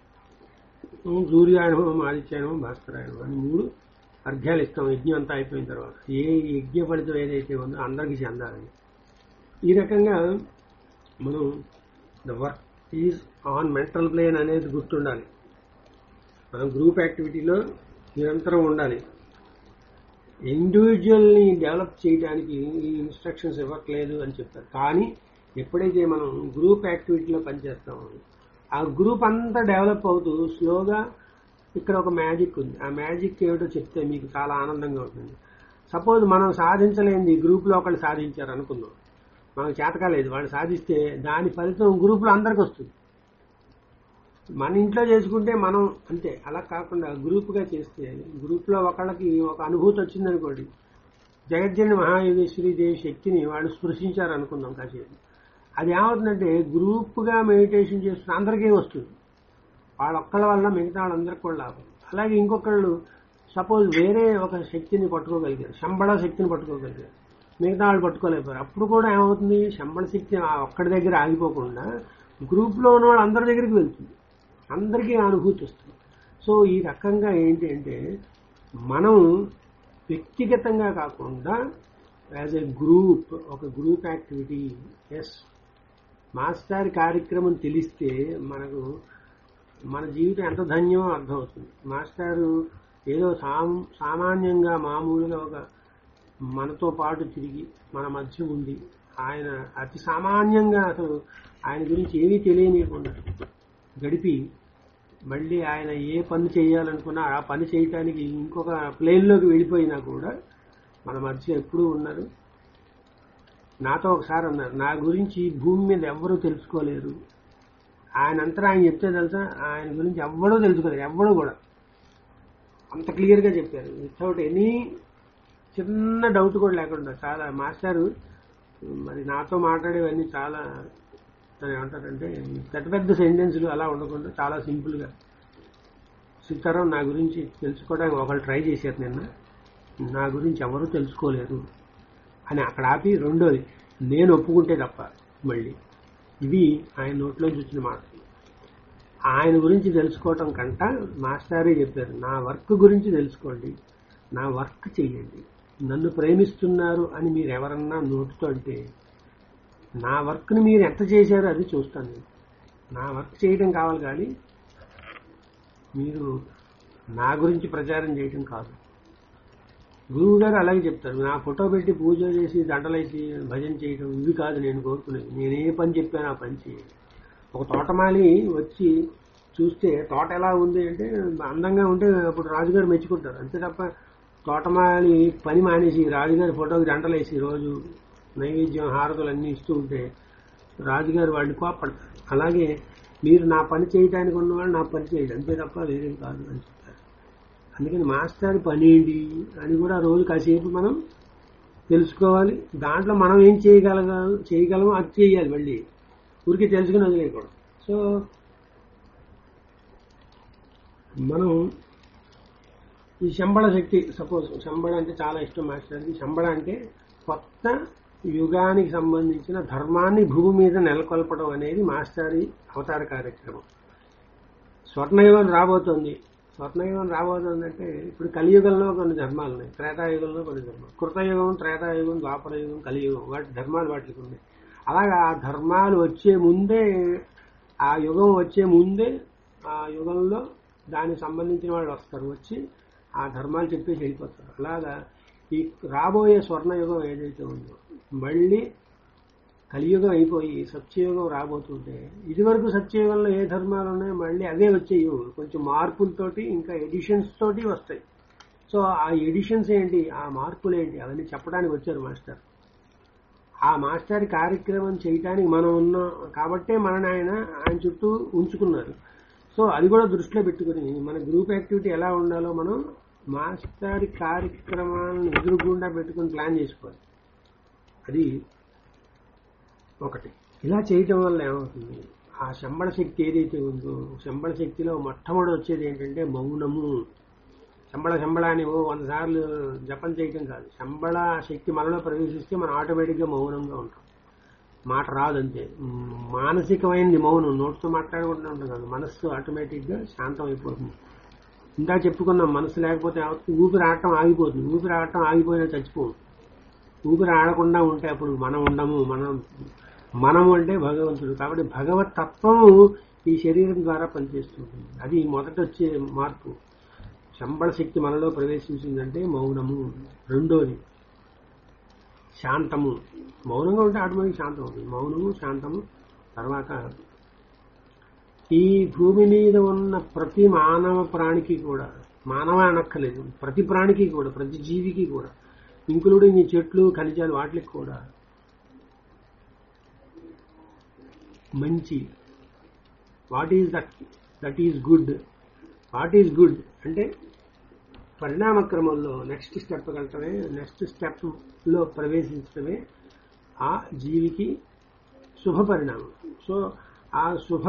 ఓం సూర్యాయ నమః ఓం ఆదిత్యాయ నమః భాస్కరాయ నమః అని మూడు అర్ఘ్యాలు ఇస్తాం యజ్ఞం అంతా అయిపోయిన తర్వాత ఏ యజ్ఞ ఫలితం ఏదైతే ఉందో అందరికీ చెందాలని ఈ రకంగా మనం the work is on mental plane అనేది గుర్తుండాలి మనం గ్రూప్ యాక్టివిటీలో నిరంతరం ఉండాలి ఇండివిజువల్ని డెవలప్ చేయడానికి ఈ ఇన్స్ట్రక్షన్స్ ఇవ్వట్లేదు అని చెప్తారు కానీ ఎప్పుడైతే మనం గ్రూప్ యాక్టివిటీలో పనిచేస్తామో ఆ గ్రూప్ అంతా డెవలప్ అవుతూ స్లోగా ఇక్కడ ఒక మ్యాజిక్ ఉంది ఆ మ్యాజిక్ ఏమిటో చెప్తే మీకు చాలా ఆనందంగా ఉంటుంది సపోజ్ మనం సాధించలేనిది గ్రూప్లో ఒకళ్ళు సాధించారు అనుకుందాం మనకు చేతకాలేదు వాళ్ళు సాధిస్తే దాని ఫలితం గ్రూప్లో అందరికి వస్తుంది మన ఇంట్లో చేసుకుంటే మనం అంతే అలా కాకుండా గ్రూప్గా చేస్తే గ్రూప్లో ఒకళ్ళకి ఒక అనుభూతి వచ్చిందనుకోండి జగజ్జని మహాయోగేశ్వరి దేవి శక్తిని వాళ్ళు స్పృశించారు అనుకుందాం కాసేపు అది ఏమవుతుందంటే గ్రూప్గా మెడిటేషన్ చేస్తున్న అందరికీ వస్తుంది వాళ్ళ ఒక్కళ్ళ వల్ల మిగతా వాళ్ళందరికీ కూడా లాభం అలాగే ఇంకొకళ్ళు సపోజ్ వేరే ఒక శక్తిని పట్టుకోగలిగారు శంబళ శక్తిని పట్టుకోగలిగారు మిగతా వాళ్ళు పట్టుకోలేకపోయారు అప్పుడు కూడా ఏమవుతుంది శంబళ శక్తి ఆ ఒక్కడి దగ్గర ఆగిపోకుండా గ్రూప్లో ఉన్న వాళ్ళు అందరి దగ్గరికి వెళ్తుంది అందరికీ ఆ అనుభూతి వస్తుంది సో ఈ రకంగా ఏంటి అంటే మనం వ్యక్తిగతంగా కాకుండా యాజ్ ఎ గ్రూప్ ఒక గ్రూప్ యాక్టివిటీ ఎస్ మాస్టర్ కార్యక్రమం తెలిస్తే మనకు మన జీవితం ఎంత ధన్యమో అర్థమవుతుంది మాస్టారు ఏదో సామ్ సామాన్యంగా మామూలుగా ఒక మనతో పాటు తిరిగి మన మధ్య ఉండి ఆయన అతి సామాన్యంగా అసలు ఆయన గురించి ఏమీ తెలియనియకుండా గడిపి మళ్ళీ ఆయన ఏ పని చేయాలనుకున్నా ఆ పని చేయటానికి ఇంకొక ప్లేన్లోకి వెళ్ళిపోయినా కూడా మన మధ్య ఎప్పుడూ ఉన్నారు నాతో ఒకసారి అన్నారు నా గురించి భూమి మీద ఎవ్వరూ తెలుసుకోలేరు ఆయన అంతా ఆయన చెప్తే తెలుసా ఆయన గురించి ఎవ్వడూ తెలుసుకోలేరు ఎవ్వడూ కూడా అంత క్లియర్గా చెప్పారు వితౌట్ ఎనీ చిన్న డౌట్ కూడా లేకుండా చాలా మాస్టారు మరి నాతో మాట్లాడేవన్నీ చాలా దాన్ని ఏమంటారంటే పెద్ద పెద్ద సెంటెన్స్లు అలా ఉండకుండా చాలా సింపుల్గా సీతారాం నా గురించి తెలుసుకోవడానికి ఒకళ్ళు ట్రై చేశారు నిన్న నా గురించి ఎవరు తెలుసుకోలేరు అని అక్కడ ఆపి రెండోది నేను ఒప్పుకుంటే తప్ప మళ్ళీ ఇవి ఆయన నోట్లోంచి వచ్చిన మాట ఆయన గురించి తెలుసుకోవటం కంట మాస్టారే చెప్పారు నా వర్క్ గురించి తెలుసుకోండి నా వర్క్ చెయ్యండి నన్ను ప్రేమిస్తున్నారు అని మీరు ఎవరన్నా నోటితో అంటే నా వర్క్ని మీరు ఎంత చేశారో అది చూస్తాను నేను నా వర్క్ చేయడం కావాలి కానీ మీరు నా గురించి ప్రచారం చేయడం కాదు గురువు గారు అలాగే చెప్తారు నా ఫోటో పెట్టి పూజ చేసి దండలేసి భజన చేయడం ఇవి కాదు నేను కోరుకునేది నేను ఏ పని చెప్పాను ఆ పని చేయాలి ఒక తోటమాలి వచ్చి చూస్తే తోట ఎలా ఉంది అంటే అందంగా ఉంటే అప్పుడు రాజుగారు మెచ్చుకుంటారు అంతే తప్ప తోటమాలి పని మానేసి రాజుగారి ఫోటోకి దండలేసి రోజు నైవేద్యం హారతులు అన్నీ ఇస్తూ ఉంటే రాజుగారు వాడిని కోపడతారు అలాగే మీరు నా పని చేయడానికి ఉన్నవాళ్ళు నా పని చేయండి అంతే తప్ప వేరేం కాదు అని చెప్తారు అందుకని మాస్టర్ పని ఏంటి అని కూడా రోజు కాసేపు మనం తెలుసుకోవాలి దాంట్లో మనం ఏం చేయగలగా చేయగలమో అది చేయాలి మళ్ళీ ఊరికి తెలుసుకుని వదిలేయకూడదు సో మనం ఈ శంబళ శక్తి సపోజ్ శంబళ అంటే చాలా ఇష్టం మాస్టర్కి శంబళ అంటే కొత్త యుగానికి సంబంధించిన ధర్మాన్ని భూమి మీద నెలకొల్పడం అనేది మాస్టారి అవతార కార్యక్రమం స్వర్ణయుగం రాబోతోంది స్వర్ణయుగం రాబోతోందంటే ఇప్పుడు కలియుగంలో కొన్ని ధర్మాలు ఉన్నాయి త్రేతాయుగంలో కొన్ని ధర్మాలు కృతయుగం త్రేతాయుగం ద్వాపరయుగం కలియుగం వాటి ధర్మాలు వాటికి ఉన్నాయి అలాగా ఆ ధర్మాలు వచ్చే ముందే ఆ యుగం వచ్చే ముందే ఆ యుగంలో దానికి సంబంధించిన వాళ్ళు వస్తారు వచ్చి ఆ ధర్మాలు చెప్పేసి వెళ్ళిపోతారు అలాగా ఈ రాబోయే స్వర్ణయుగం ఏదైతే ఉందో మళ్ళీ కలియుగం అయిపోయి సత్యయుగం రాబోతుంటే ఇదివరకు సత్యయుగంలో ఏ ధర్మాలు ఉన్నాయో మళ్ళీ అవే వచ్చేయు కొంచెం మార్పులతోటి ఇంకా ఎడిషన్స్ తోటి వస్తాయి సో ఆ ఎడిషన్స్ ఏంటి ఆ మార్పులు ఏంటి అవన్నీ చెప్పడానికి వచ్చారు మాస్టర్ ఆ మాస్టర్ కార్యక్రమం చేయటానికి మనం ఉన్నాం కాబట్టే మనని ఆయన ఆయన చుట్టూ ఉంచుకున్నారు సో అది కూడా దృష్టిలో పెట్టుకుని మన గ్రూప్ యాక్టివిటీ ఎలా ఉండాలో మనం మాస్టర్ కార్యక్రమాలను ఎదురుగుండా పెట్టుకుని ప్లాన్ చేసుకోవాలి అది ఒకటి ఇలా చేయటం వల్ల ఏమవుతుంది ఆ శంబళ శక్తి ఏదైతే ఉందో శంబళ శక్తిలో మొట్టమొదటి వచ్చేది ఏంటంటే మౌనము శంబళ శంబళ అని ఓ వంద సార్లు జపం చేయటం కాదు శంబళ శక్తి మనలో ప్రవేశిస్తే మనం ఆటోమేటిక్గా మౌనంగా ఉంటాం మాట రాదంతే మ్, మానసికమైనది మౌనం నోటితో మాట్లాడుకుంటూ ఉంటాం కాదు మనస్సు ఆటోమేటిక్గా శాంతం అయిపోతుంది ఇందా చెప్పుకున్నాం మనసు లేకపోతే ఏమవుతుంది? ఊపిరి ఆడటం ఆగిపోతుంది ఊపిరి ఆడటం ఆగిపోయినా చచ్చిపోం ఊపిరి ఆడకుండా ఉంటే అప్పుడు మనం ఉండము మనం మనము అంటే భగవంతుడు కాబట్టి భగవత్ తత్వము ఈ శరీరం ద్వారా పనిచేస్తుంటుంది అది మొదట వచ్చే మార్పు శంబళ శక్తి మనలో ప్రవేశించిందంటే మౌనము రెండోది శాంతము మౌనంగా ఉంటే ఆటోమేటిక్ శాంతం అవుతుంది మౌనము శాంతము తర్వాత ఈ భూమి మీద ఉన్న ప్రతి మానవ ప్రాణికి కూడా మానవ అనక్కలేదు ప్రతి ప్రాణికి కూడా ప్రతి జీవికి కూడా ఇంక్లూడింగ్ ఈ చెట్లు ఖనిజాలు వాటికి కూడా మంచి what is that that is good what is good అంటే పరిణామ క్రమంలో నెక్స్ట్ స్టెప్ వెళ్ళటమే నెక్స్ట్ స్టెప్ లో ప్రవేశించడమే ఆ జీవికి శుభ పరిణామం సో ఆ శుభ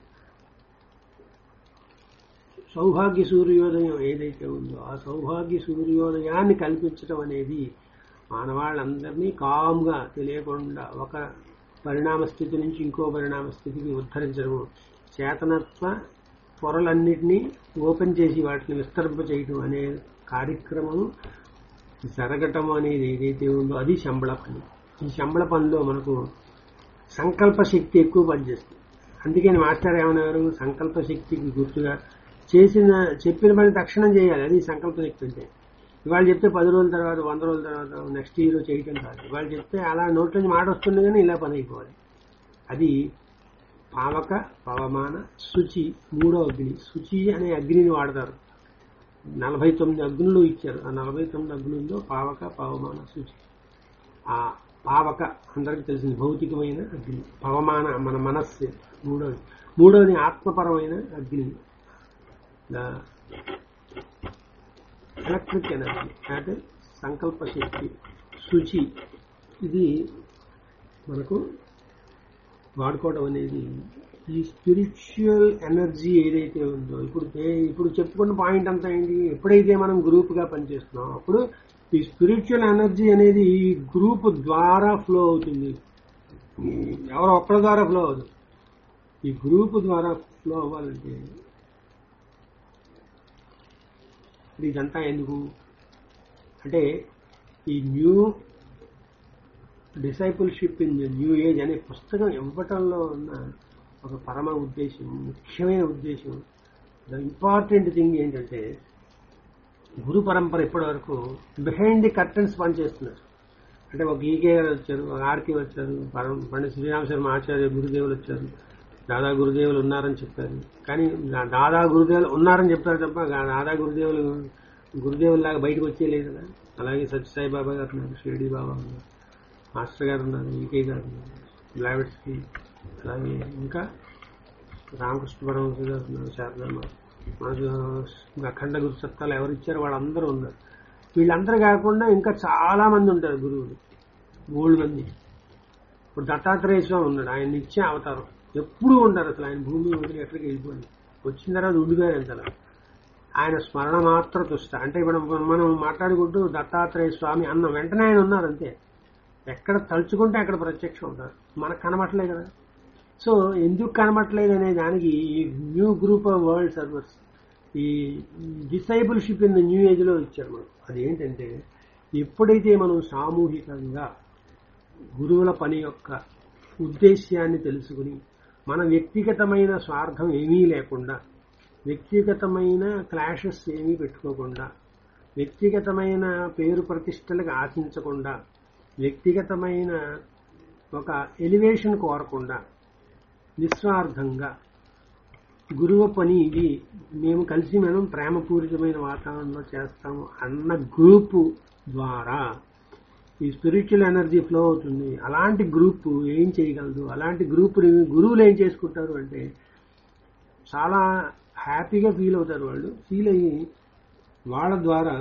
సౌభాగ్య సూర్యోదయం ఏదైతే ఉందో ఆ సౌభాగ్య సూర్యోదయాన్ని కల్పించడం అనేది మానవాళ్ళందరినీ కామ్గా తెలియకుండా ఒక పరిణామ స్థితి నుంచి ఇంకో పరిణామ స్థితికి ఉద్ధరించడము చేతనత్వ పొరలన్నిటినీ ఓపెన్ చేసి వాటిని విస్తరింప చేయటం అనే కార్యక్రమం జరగటం అనేది ఏదైతే ఉందో అది శంబళ పని ఈ శంబళ పనిలో మనకు సంకల్ప శక్తి ఎక్కువ పనిచేస్తుంది అందుకని మాస్టర్ ఏమన్నారు సంకల్ప శక్తికి గుర్తుగా చేసిన చెప్పిన పని తక్షణం చేయాలి అది సంకల్ప శక్తి అంటే ఇవాళ చెప్తే పది రోజుల తర్వాత వంద రోజుల తర్వాత నెక్స్ట్ ఇయర్ చేయటం కాదు ఇవాళ చెప్తే అలా నోట్లోంచి మాట వస్తుంది కానీ ఇలా పని అయిపోవాలి అది పావక పవమాన శుచి మూడో అగ్ని శుచి అనే అగ్నిని వాడతారు నలభై తొమ్మిది అగ్నులు ఇచ్చారు ఆ నలభై తొమ్మిది అగ్నుల్లో పావక పవమాన శుచి ఆ పావక అందరికి తెలిసింది భౌతికమైన అగ్ని పవమాన మన మనస్సు మూడోది మూడోది ఆత్మపరమైన అగ్ని ఎలక్ట్రిక్ ఎనర్జీ అంటే సంకల్ప శక్తి శుచి ఇది మనకు వాడుకోవడం అనేది ఈ స్పిరిచువల్ ఎనర్జీ ఏదైతే ఉందో ఇప్పుడు ఏ- ఇప్పుడు చెప్పుకున్న పాయింట్ అంతా ఏంటి ఎప్పుడైతే మనం గ్రూప్ గా పనిచేస్తున్నాం అప్పుడు ఈ స్పిరిచువల్ ఎనర్జీ అనేది ఈ గ్రూప్ ద్వారా ఫ్లో అవుతుంది ఈ- ఎవరో ఒక్కరి ద్వారా ఫ్లో అవ్వదు ఈ గ్రూప్ ద్వారా ఫ్లో అవ్వాలంటే ఇప్పుడు ఇదంతా ఎందుకు అంటే ఈ new discipleship in the new age అనే పుస్తకం ఇవ్వటంలో ఉన్న ఒక పరమ ఉద్దేశం ముఖ్యమైన ఉద్దేశం ద ఇంపార్టెంట్ థింగ్ ఏంటంటే గురు పరంపర ఇప్పటి వరకు బిహైండ్ ది కర్టన్స్ పనిచేస్తున్నారు అంటే ఒక ఈకే గారు వచ్చారు ఒక ఆర్కే వచ్చారు పరం పండిత శ్రీరామ శర్మ ఆచార్య గురుదేవులు వచ్చారు దాదా గురుదేవులు ఉన్నారని చెప్పారు కానీ నా- దాదా గురుదేవులు ఉన్నారని చెప్తారు తప్ప గా- దాదా గురుదేవులు గురుదేవుల్లాగా బయటకు వచ్చేయలేదు కదా అలాగే సత్యసాయి బాబా గారు ఉన్నారు షిరిడి బాబా ఉన్నారు మాస్టర్ గారు ఉన్నారు ఈకే గారు ఉన్నారు బ్లావెట్స్కి అలాగే ఇంకా రామకృష్ణ పరమహంస గారు ఉన్నారు శారదమ్మ మనకు అఖండ గురు సత్తాలు ఎవరు ఇచ్చారో వాళ్ళందరూ ఉన్నారు వీళ్ళందరూ కాకుండా ఇంకా చాలా మంది ఉంటారు గురువులు మూడు మంది ఇప్పుడు దత్తాత్రేయ స్వామి ఉన్నాడు ఆయన ఇచ్చే అవతారం ఎప్పుడూ ఉంటారు అసలు ఆయన భూమి వదిలి ఎక్కడికి వెళ్ళిపోయింది వచ్చిన తర్వాత ఉండిపోయారు ఎంతలా ఆయన స్మరణ మాత్ర తుష్ట అంటే ఇప్పుడు మనం మాట్లాడుకుంటూ దత్తాత్రేయ స్వామి అన్న వెంటనే ఆయన ఉన్నారు అంతే ఎక్కడ తలుచుకుంటే అక్కడ ప్రత్యక్షం ఉంటారు మనకు కనబట్టలేదు కదా సో ఎందుకు కనబట్టలేదు అనే దానికి ఈ new group of world servers ఈ discipleship in the new age లో ఇచ్చారు మనం అదేంటంటే ఎప్పుడైతే మనం సామూహికంగా గురువుల పని యొక్క ఉద్దేశ్యాన్ని తెలుసుకుని మన వ్యక్తిగతమైన స్వార్థం ఏమీ లేకుండా వ్యక్తిగతమైన క్లాషెస్ ఏమీ పెట్టుకోకుండా వ్యక్తిగతమైన పేరు ప్రతిష్టలకు ఆశించకుండా వ్యక్తిగతమైన ఒక ఎలివేషన్ కోరకుండా నిస్వార్థంగా గురువు పని ఇది మేము కలిసి మనం ప్రేమపూరితమైన వాతావరణంలో చేస్తాము అన్న గ్రూపు ద్వారా ఈ స్పిరిచువల్ ఎనర్జీ ఫ్లో అవుతుంది అలాంటి గ్రూప్ ఏం చేయగలదు అలాంటి గ్రూప్ గురువులు ఏం చేసుకుంటారు అంటే చాలా హ్యాపీగా ఫీల్ అవుతారు వాళ్ళు ఫీల్ అయ్యి వాళ్ళ ద్వారా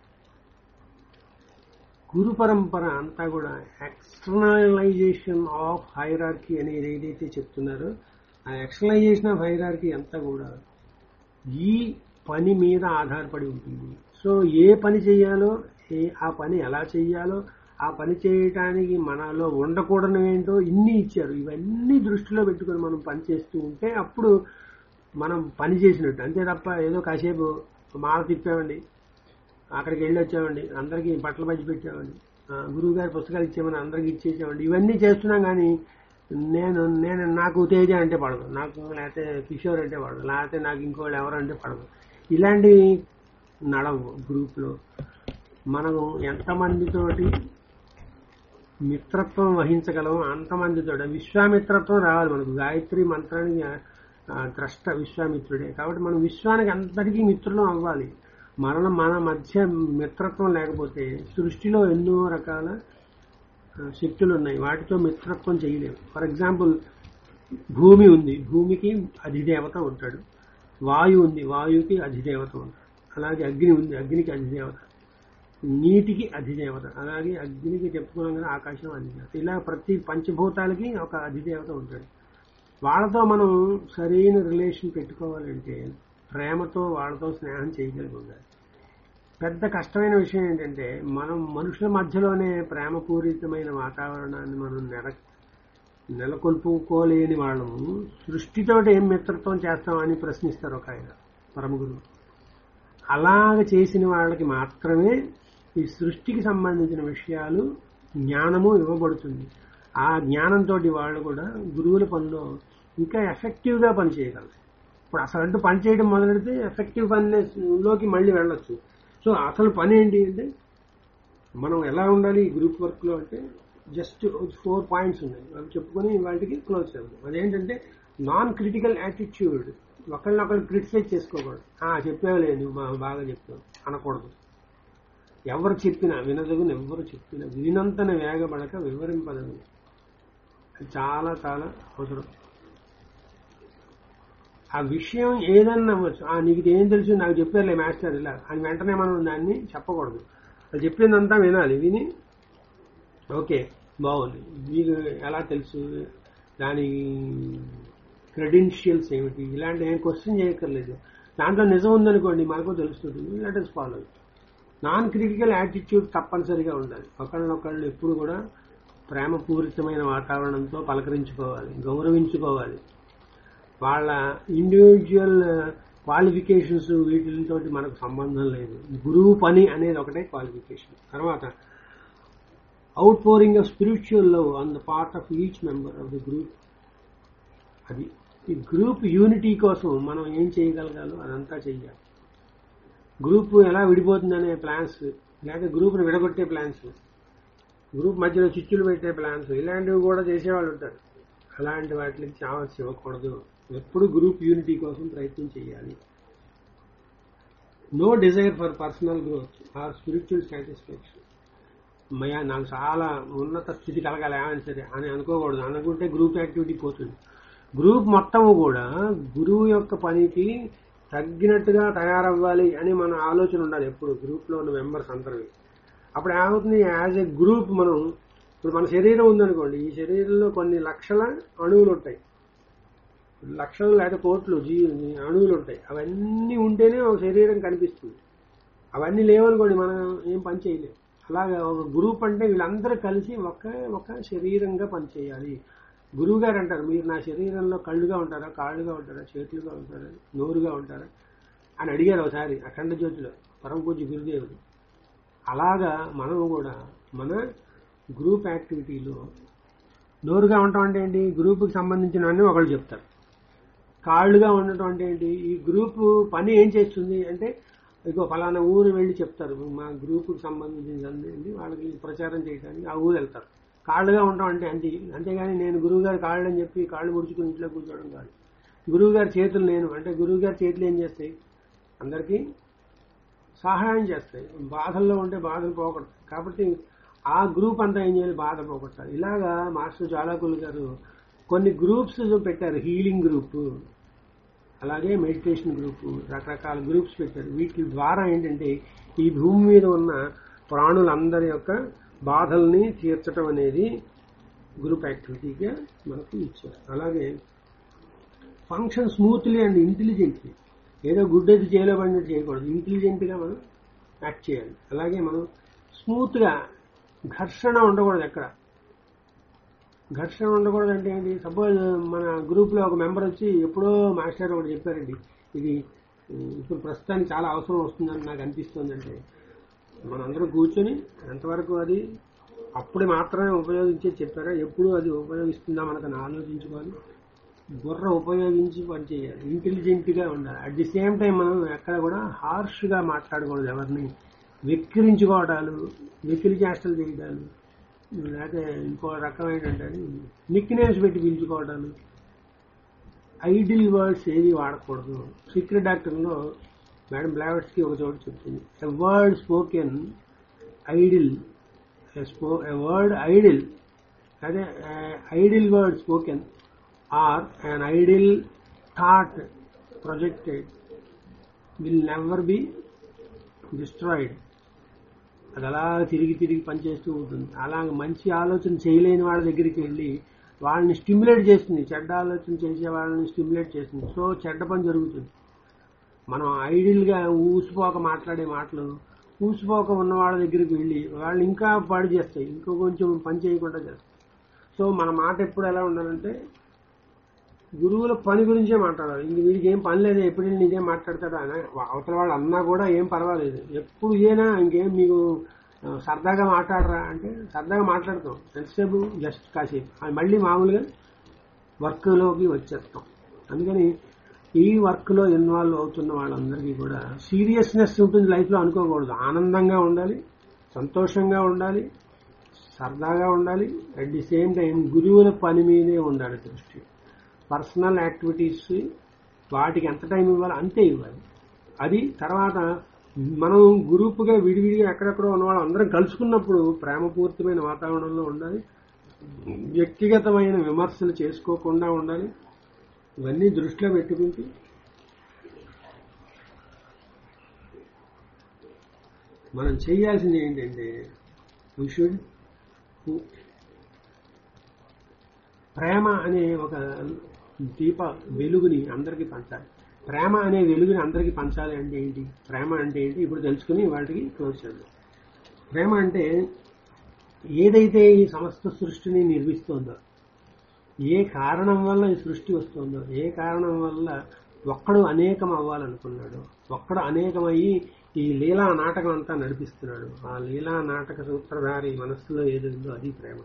గురు పరంపర అంతా కూడా ఎక్స్టర్నలైజేషన్ ఆఫ్ హైరార్కీ అనేది ఏదైతే చెప్తున్నారో ఆ ఎక్స్టర్నలైజేషన్ ఆఫ్ హైరార్కీ అంతా కూడా ఈ పని మీద ఆధారపడి ఉంటుంది సో ఏ పని చేయాలో ఏ ఆ పని ఎలా చేయాలో ఆ పని చేయటానికి మనలో ఉండకూడని ఏంటో ఇన్ని ఇచ్చారు ఇవన్నీ దృష్టిలో పెట్టుకొని మనం పని చేస్తూ ఉంటే అప్పుడు మనం పని చేసినట్టు అంతే తప్ప ఏదో కాసేపు మాల తిప్పామండి అక్కడికి వెళ్ళి వచ్చామండి అందరికీ బట్టలు పంచి పెట్టామండి ఆ, గురువు గారి పుస్తకాలు ఇచ్చామని అందరికి ఇచ్చేసామండి ఇవన్నీ చేస్తున్నాం కానీ నేను నేను నాకు తేజ అంటే పడదు నాకు లేకపోతే కిషోర్ అంటే పడదు లేకపోతే నాకు ఇంకోళ్ళు ఎవరు అంటే పడదు ఇలాంటివి నడవు గ్రూప్లో మనం ఎంతమందితోటి మిత్రత్వం వహించగలం అంతమందితో విశ్వామిత్రత్వం రావాలి మనకు గాయత్రి మంత్రానికి ఆ, ద్రష్ట విశ్వామిత్రుడే కాబట్టి మనం విశ్వానికి అందరికీ మిత్రులం అవ్వాలి మన మన మధ్య మిత్రత్వం లేకపోతే సృష్టిలో ఎన్నో రకాల ఆ, శక్తులు ఉన్నాయి వాటితో మిత్రత్వం చేయలేము ఫర్ ఎగ్జాంపుల్ భూమి ఉంది భూమికి అధిదేవత ఉంటాడు వాయు ఉంది వాయువుకి అధిదేవత ఉంటాడు అలాగే అగ్ని ఉంది అగ్నికి అధిదేవత నీటికి అధిదేవత అలాగే అగ్నికి చెప్పుకున్నాం కదా ఆకాశం అధిదేవత ఇలా ప్రతి పంచభూతాలకి ఒక అధిదేవత ఉంటాడు వాళ్ళతో మనం సరైన రిలేషన్ పెట్టుకోవాలంటే ప్రేమతో వాళ్ళతో స్నేహం చేయగలిగి ఉండాలి పెద్ద కష్టమైన విషయం ఏంటంటే మనం మనుషుల మధ్యలోనే ప్రేమపూరితమైన వాతావరణాన్ని మనం నెల నెలకొల్పుకోలేని వాళ్ళము సృష్టితోటి ఏం మిత్రత్వం చేస్తామని ప్రశ్నిస్తారు ఒక ఆయన పరమగురు అలాగ చేసిన వాళ్ళకి మాత్రమే ఈ సృష్టికి సంబంధించిన విషయాలు జ్ఞానము ఇవ్వబడుతుంది ఆ జ్ఞానంతో వాళ్ళు కూడా గురువుల పనిలో ఇంకా ఎఫెక్టివ్గా పనిచేయగలరు ఇప్పుడు అసలు అంటూ పని చేయడం మొదలెడితే ఎఫెక్టివ్ పనిలోకి మళ్ళీ వెళ్ళొచ్చు సో అసలు పని ఏంటి అంటే మనం ఎలా ఉండాలి ఈ గ్రూప్ వర్క్ లో అంటే జస్ట్ ఫోర్ పాయింట్స్ ఉన్నాయి అవి చెప్పుకొని వాటికి క్లోజ్ చేద్దాం అదేంటంటే నాన్ క్రిటికల్ యాటిట్యూడ్ ఒకళ్ళనొకళ్ళు క్రిటిసైజ్ చేసుకోకూడదు ఆ చెప్పేవలే నువ్వు బా- బాగా చెప్తావు అనకూడదు ఎవరు చెప్పినా వినదగున ఎవరు చెప్పినా వినంతన వేగపడక వివరింపదగు అది చాలా చాలా అవసరం ఆ విషయం ఏదన్నా అవ్వచ్చు ఆ నీకు ఇది ఏం తెలుసు నాకు చెప్పారులే మాస్టర్ ఇలా అని వెంటనే మనం దాన్ని చెప్పకూడదు అది చెప్పిందంతా వినాలి విని ఓకే బాగుంది మీకు ఎలా తెలుసు దాని క్రెడెన్షియల్స్ ఏమిటి ఇలాంటి ఏం క్వశ్చన్ చేయక్కర్లేదు దాంట్లో నిజం ఉందనుకోండి మనకు తెలుస్తుంది let us follow non critical attitude తప్పనిసరిగా ఉండాలి ఒకళ్ళనొకళ్ళు ఎప్పుడు కూడా ప్రేమపూరితమైన వాతావరణంతో పలకరించుకోవాలి గౌరవించుకోవాలి వాళ్ళ ఇండివిజువల్ క్వాలిఫికేషన్స్ వీటితో మనకు సంబంధం లేదు గురువు పని అనేది ఒకటే క్వాలిఫికేషన్ తర్వాత outpouring of spiritual love on the part of each member of the group అది ఈ గ్రూప్ యూనిటీ కోసం మనం ఏం చేయగలగాలో అదంతా చెయ్యాలి గ్రూప్ ఎలా విడిపోతుందనే ప్లాన్స్ లేకపోతే గ్రూప్ని విడగొట్టే ప్లాన్స్ గ్రూప్ మధ్యలో చిచ్చులు పెట్టే ప్లాన్స్ ఇలాంటివి కూడా చేసేవాళ్ళు ఉంటారు అలాంటి వాటికి చావచ్చి ఇవ్వకూడదు ఎప్పుడు గ్రూప్ యూనిటీ కోసం ప్రయత్నం చేయాలి no desire for personal growth or spiritual satisfaction మయా నాకు చాలా ఉన్నత స్థితి కలగాలి ఏమైనా సరే అని అనుకోకూడదు అనుకుంటే గ్రూప్ యాక్టివిటీ పోతుంది గ్రూప్ మొత్తము కూడా గురువు యొక్క పనికి తగ్గినట్టుగా తయారవ్వాలి అని మన ఆలోచన ఉండాలి ఎప్పుడు గ్రూప్ లో ఉన్న మెంబర్స్ అందరివి అప్పుడు ఏమవుతుంది యాజ్ ఎ గ్రూప్ మనం ఇప్పుడు మన శరీరం ఉందనుకోండి ఈ శరీరంలో కొన్ని లక్షల అణువులు ఉంటాయి లక్షలు లేదా కోట్లు జీ అణువులు ఉంటాయి అవన్నీ ఉంటేనే ఒక శరీరం కనిపిస్తుంది అవన్నీ లేవనుకోండి మనం ఏం పని చేయలేం అలాగే ఒక గ్రూప్ అంటే వీళ్ళందరూ కలిసి ఒక ఒక శరీరంగా పనిచేయాలి గురువు గారు అంటారు మీరు నా శరీరంలో కళ్ళుగా ఉంటారా కాళ్ళుగా ఉంటారా చేతులుగా ఉంటారా నోరుగా ఉంటారా అని అడిగారు ఒకసారి అఖండ జ్యోతిలో పరమ పూజ్య గురుదేవుడు అలాగా మనం కూడా మన గ్రూప్ యాక్టివిటీలో నోరుగా ఉండటం అంటే ఏంటి గ్రూప్కి సంబంధించినవన్నీ ఒకళ్ళు చెప్తారు కాళ్ళుగా ఉండటం అంటే ఏంటి ఈ గ్రూప్ పని ఏం చేస్తుంది అంటే ఇగో ఫలానా ఊరు వెళ్ళి చెప్తారు మా గ్రూప్కి సంబంధించింది వాళ్ళకి ప్రచారం చేయడానికి ఆ ఊరు వెళ్తారు కాళ్ళుగా ఉండటం అంటే అంతే అంతేగాని నేను గురువు గారి కాళ్ళు అని చెప్పి కాళ్ళు ముడుచుకుని ఇంట్లో కూర్చోవడం కాదు గురువు గారి చేతులు నేను అంటే గురువు గారి చేతులు ఏం చేస్తాయి అందరికీ సహాయం చేస్తాయి బాధల్లో ఉంటే బాధలు పోగొడతాయి కాబట్టి ఆ గ్రూప్ అంతా ఏం చేయాలి బాధ పోగొట్టాలి ఇలాగా మాస్టర్ జాలాకులు గారు కొన్ని గ్రూప్స్ పెట్టారు హీలింగ్ గ్రూప్ అలాగే మెడిటేషన్ గ్రూప్ రకరకాల గ్రూప్స్ పెట్టారు వీటి ద్వారా ఏంటంటే ఈ భూమి మీద ఉన్న ప్రాణులందరి యొక్క బాధల్ని తీర్చడం అనేది గ్రూప్ యాక్టివిటీగా మనకు ఇచ్చారు అలాగే ఫంక్షన్ స్మూత్లీ అండ్ ఇంటెలిజెంట్లీ ఏదో గుడ్డెది చేయలేబడినట్టు చేయకూడదు ఇంటెలిజెంట్గా మనం యాక్ట్ చేయాలి అలాగే మనం స్మూత్గా ఘర్షణ ఉండకూడదు ఎక్కడ ఘర్షణ ఉండకూడదు అంటే ఏంటి సపోజ్ మన గ్రూప్లో ఒక మెంబర్ వచ్చి ఎప్పుడో మాస్టర్ ఒకటి చెప్పారండి ఇది ఉమ్, ఇప్పుడు ప్రస్తుతానికి చాలా అవసరం వస్తుందని నాకు అనిపిస్తుందంటే మనందరం కూర్చొని ఎంతవరకు అది అప్పుడు మాత్రమే ఉపయోగించే చెప్పారా ఎప్పుడు అది ఉపయోగిస్తుందా మనకు ఆలోచించుకోవాలి బుర్ర ఉపయోగించి పనిచేయాలి ఇంటెలిజెంట్ గా ఉండాలి అట్ ది సేమ్ టైం మనం ఎక్కడ కూడా హార్ష్ గా మాట్లాడకూడదు ఎవరిని వెక్కిరించుకోవటాలు వెకిలి చేష్టలు చేయడాలు లేకపోతే ఇంకో రకం ఏంటంటే నిక్ నేమ్స్ పెట్టి పిలుచుకోవడాలు ఐడిల్ వర్డ్స్ ఏవి వాడకూడదు సీక్రెట్ డాక్టర్లో మేడం బ్లావెట్స్ కి ఒక చోటు చెప్తుంది a word spoken ideal a word ideal అదే ideal word spoken or an ideal thought projected will never be destroyed అది అలా తిరిగి తిరిగి పనిచేస్తూ ఉంటుంది అలా మంచి ఆలోచన చేయలేని వాళ్ళ దగ్గరికి వెళ్ళి వాళ్ళని స్టిమ్యులేట్ చేస్తుంది చెడ్డ ఆలోచన చేసే వాళ్ళని స్టిమ్యులేట్ చేస్తుంది సో చెడ్డ పని జరుగుతుంది మనం ఐడియల్ గా ఊసిపోక మాట్లాడే మాటలు ఊసిపోక ఉన్న వాళ్ళ దగ్గరికి వెళ్ళి వాళ్ళు ఇంకా పాడు చేస్తాయి ఇంకో కొంచెం పని చేయకుండా చేస్తాయి సో మన మాట ఎప్పుడు ఎలా ఉండాలంటే గురువుల పని గురించే మాట్లాడాలి ఇంక వీడికి ఏం పని లేదు ఎప్పుడు వెళ్ళి ఇదే మాట్లాడతాడు అని అవతల వాళ్ళు అన్నా కూడా ఏం పర్వాలేదు ఎప్పుడు ఇదేనా ఇంకేం మీకు ఆ, సరదాగా మాట్లాడరా అంటే సరదాగా మాట్లాడతాం ఎంతసేపు జస్ట్ కాసేపు అది మళ్ళీ మామూలుగా వర్క్లోకి వచ్చేస్తాం అందుకని ఈ వర్క్ లో ఇన్వాల్వ్ అవుతున్న వాళ్ళందరికీ కూడా సీరియస్నెస్ ఉంటుంది లైఫ్ లో అనుకోకూడదు ఆనందంగా ఉండాలి సంతోషంగా ఉండాలి సరదాగా ఉండాలి అట్ ది సేమ్ టైం గురువుల పని మీదే ఉండాలి దృష్టి పర్సనల్ యాక్టివిటీస్ వాటికి ఎంత టైం ఇవ్వాలో అంతే ఇవ్వాలి అది తర్వాత మనం గ్రూపుగా విడివిడిగా ఎక్కడెక్కడో ఉన్న వాళ్ళు అందరం కలుసుకున్నప్పుడు ప్రేమపూరితమైన వాతావరణంలో ఉండాలి వ్యక్తిగతమైన విమర్శలు చేసుకోకుండా ఉండాలి ఇవన్నీ దృష్టిలో పెట్టుకుంటూ మనం చేయాల్సింది ఏంటంటే వీ షుడ్ ప్రేమ అనే ఒక దీప వెలుగుని అందరికీ పంచాలి ప్రేమ అనే వెలుగుని అందరికీ పంచాలి అంటే ఏంటి ప్రేమ అంటే ఏంటి ఇప్పుడు తెలుసుకుని వాటికి క్లోజ్ చేద్దాం ప్రేమ అంటే ఏదైతే ఈ సమస్త సృష్టిని నిర్మిస్తోందో ఏ కారణం వల్ల ఈ సృష్టి వస్తుందో ఏ కారణం వల్ల ఒక్కడు అనేకం అవ్వాలనుకున్నాడు ఒక్కడు అనేకమయ్యి ఈ లీలా నాటకం అంతా నడిపిస్తున్నాడు ఆ లీలా నాటక సూత్రధారి మనస్సులో ఏది ఉందో అది ప్రేమ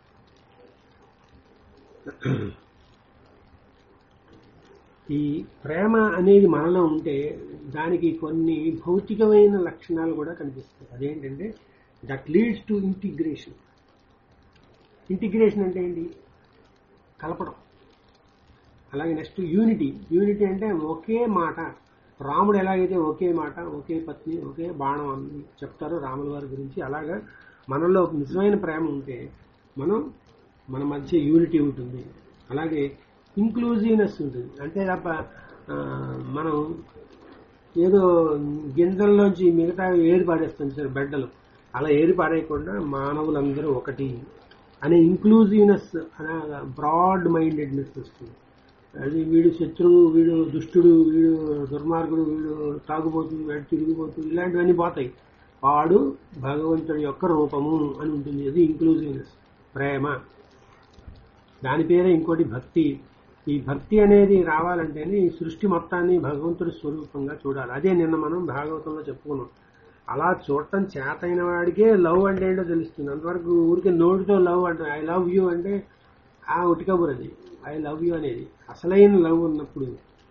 ఈ ప్రేమ అనేది మనలో ఉంటే దానికి కొన్ని భౌతికమైన లక్షణాలు కూడా కనిపిస్తాయి అదేంటంటే that leads to integration integration అంటే ఏంటి కలపడం అలాగే నెక్స్ట్ యూనిటీ యూనిటీ అంటే ఒకే మాట రాముడు ఎలాగైతే ఒకే మాట ఒకే పత్ని ఒకే బాణం అని చెప్తారో రాముల వారి గురించి అలాగా మనలో నిజమైన ప్రేమ ఉంటే మనం మన మధ్య యూనిటీ ఉంటుంది అలాగే ఇంక్లూజివ్నెస్ ఉంటుంది అంతే తప్ప ఆ, మనం ఏదో గింజల్లోంచి మిగతా ఏరి పాడేస్తాం సార్ బెడ్డలు అలా ఏరి పాడేయకుండా మానవులందరూ ఒకటి అనే ఇంక్లూజివ్నెస్ అనే బ్రాడ్ మైండెడ్నెస్ వస్తుంది అది వీడు శత్రువు వీడు దుష్టుడు వీడు దుర్మార్గుడు వీడు తాగుబోతు వీడు తిరిగిపోతూ ఇలాంటివన్నీ పోతాయి వాడు భగవంతుడి యొక్క రూపము అని ఉంటుంది అది ఇంక్లూజివ్నెస్ ప్రేమ దాని పేరే ఇంకోటి భక్తి ఈ భక్తి అనేది రావాలంటేనే ఈ సృష్టి మొత్తాన్ని భగవంతుడి స్వరూపంగా చూడాలి అదే నిన్న మనం భాగవతంలో చెప్పుకున్నాం అలా చూడటం చేతైన వాడికే లవ్ అంటే ఏంటో తెలుస్తుంది అంతవరకు ఊరికే నోటితో లవ్ అంటే ఐ లవ్ యూ అంటే ఆ ఉటికబురు అది ఐ లవ్ యూ అనేది అసలైన లవ్ ఉన్నప్పుడు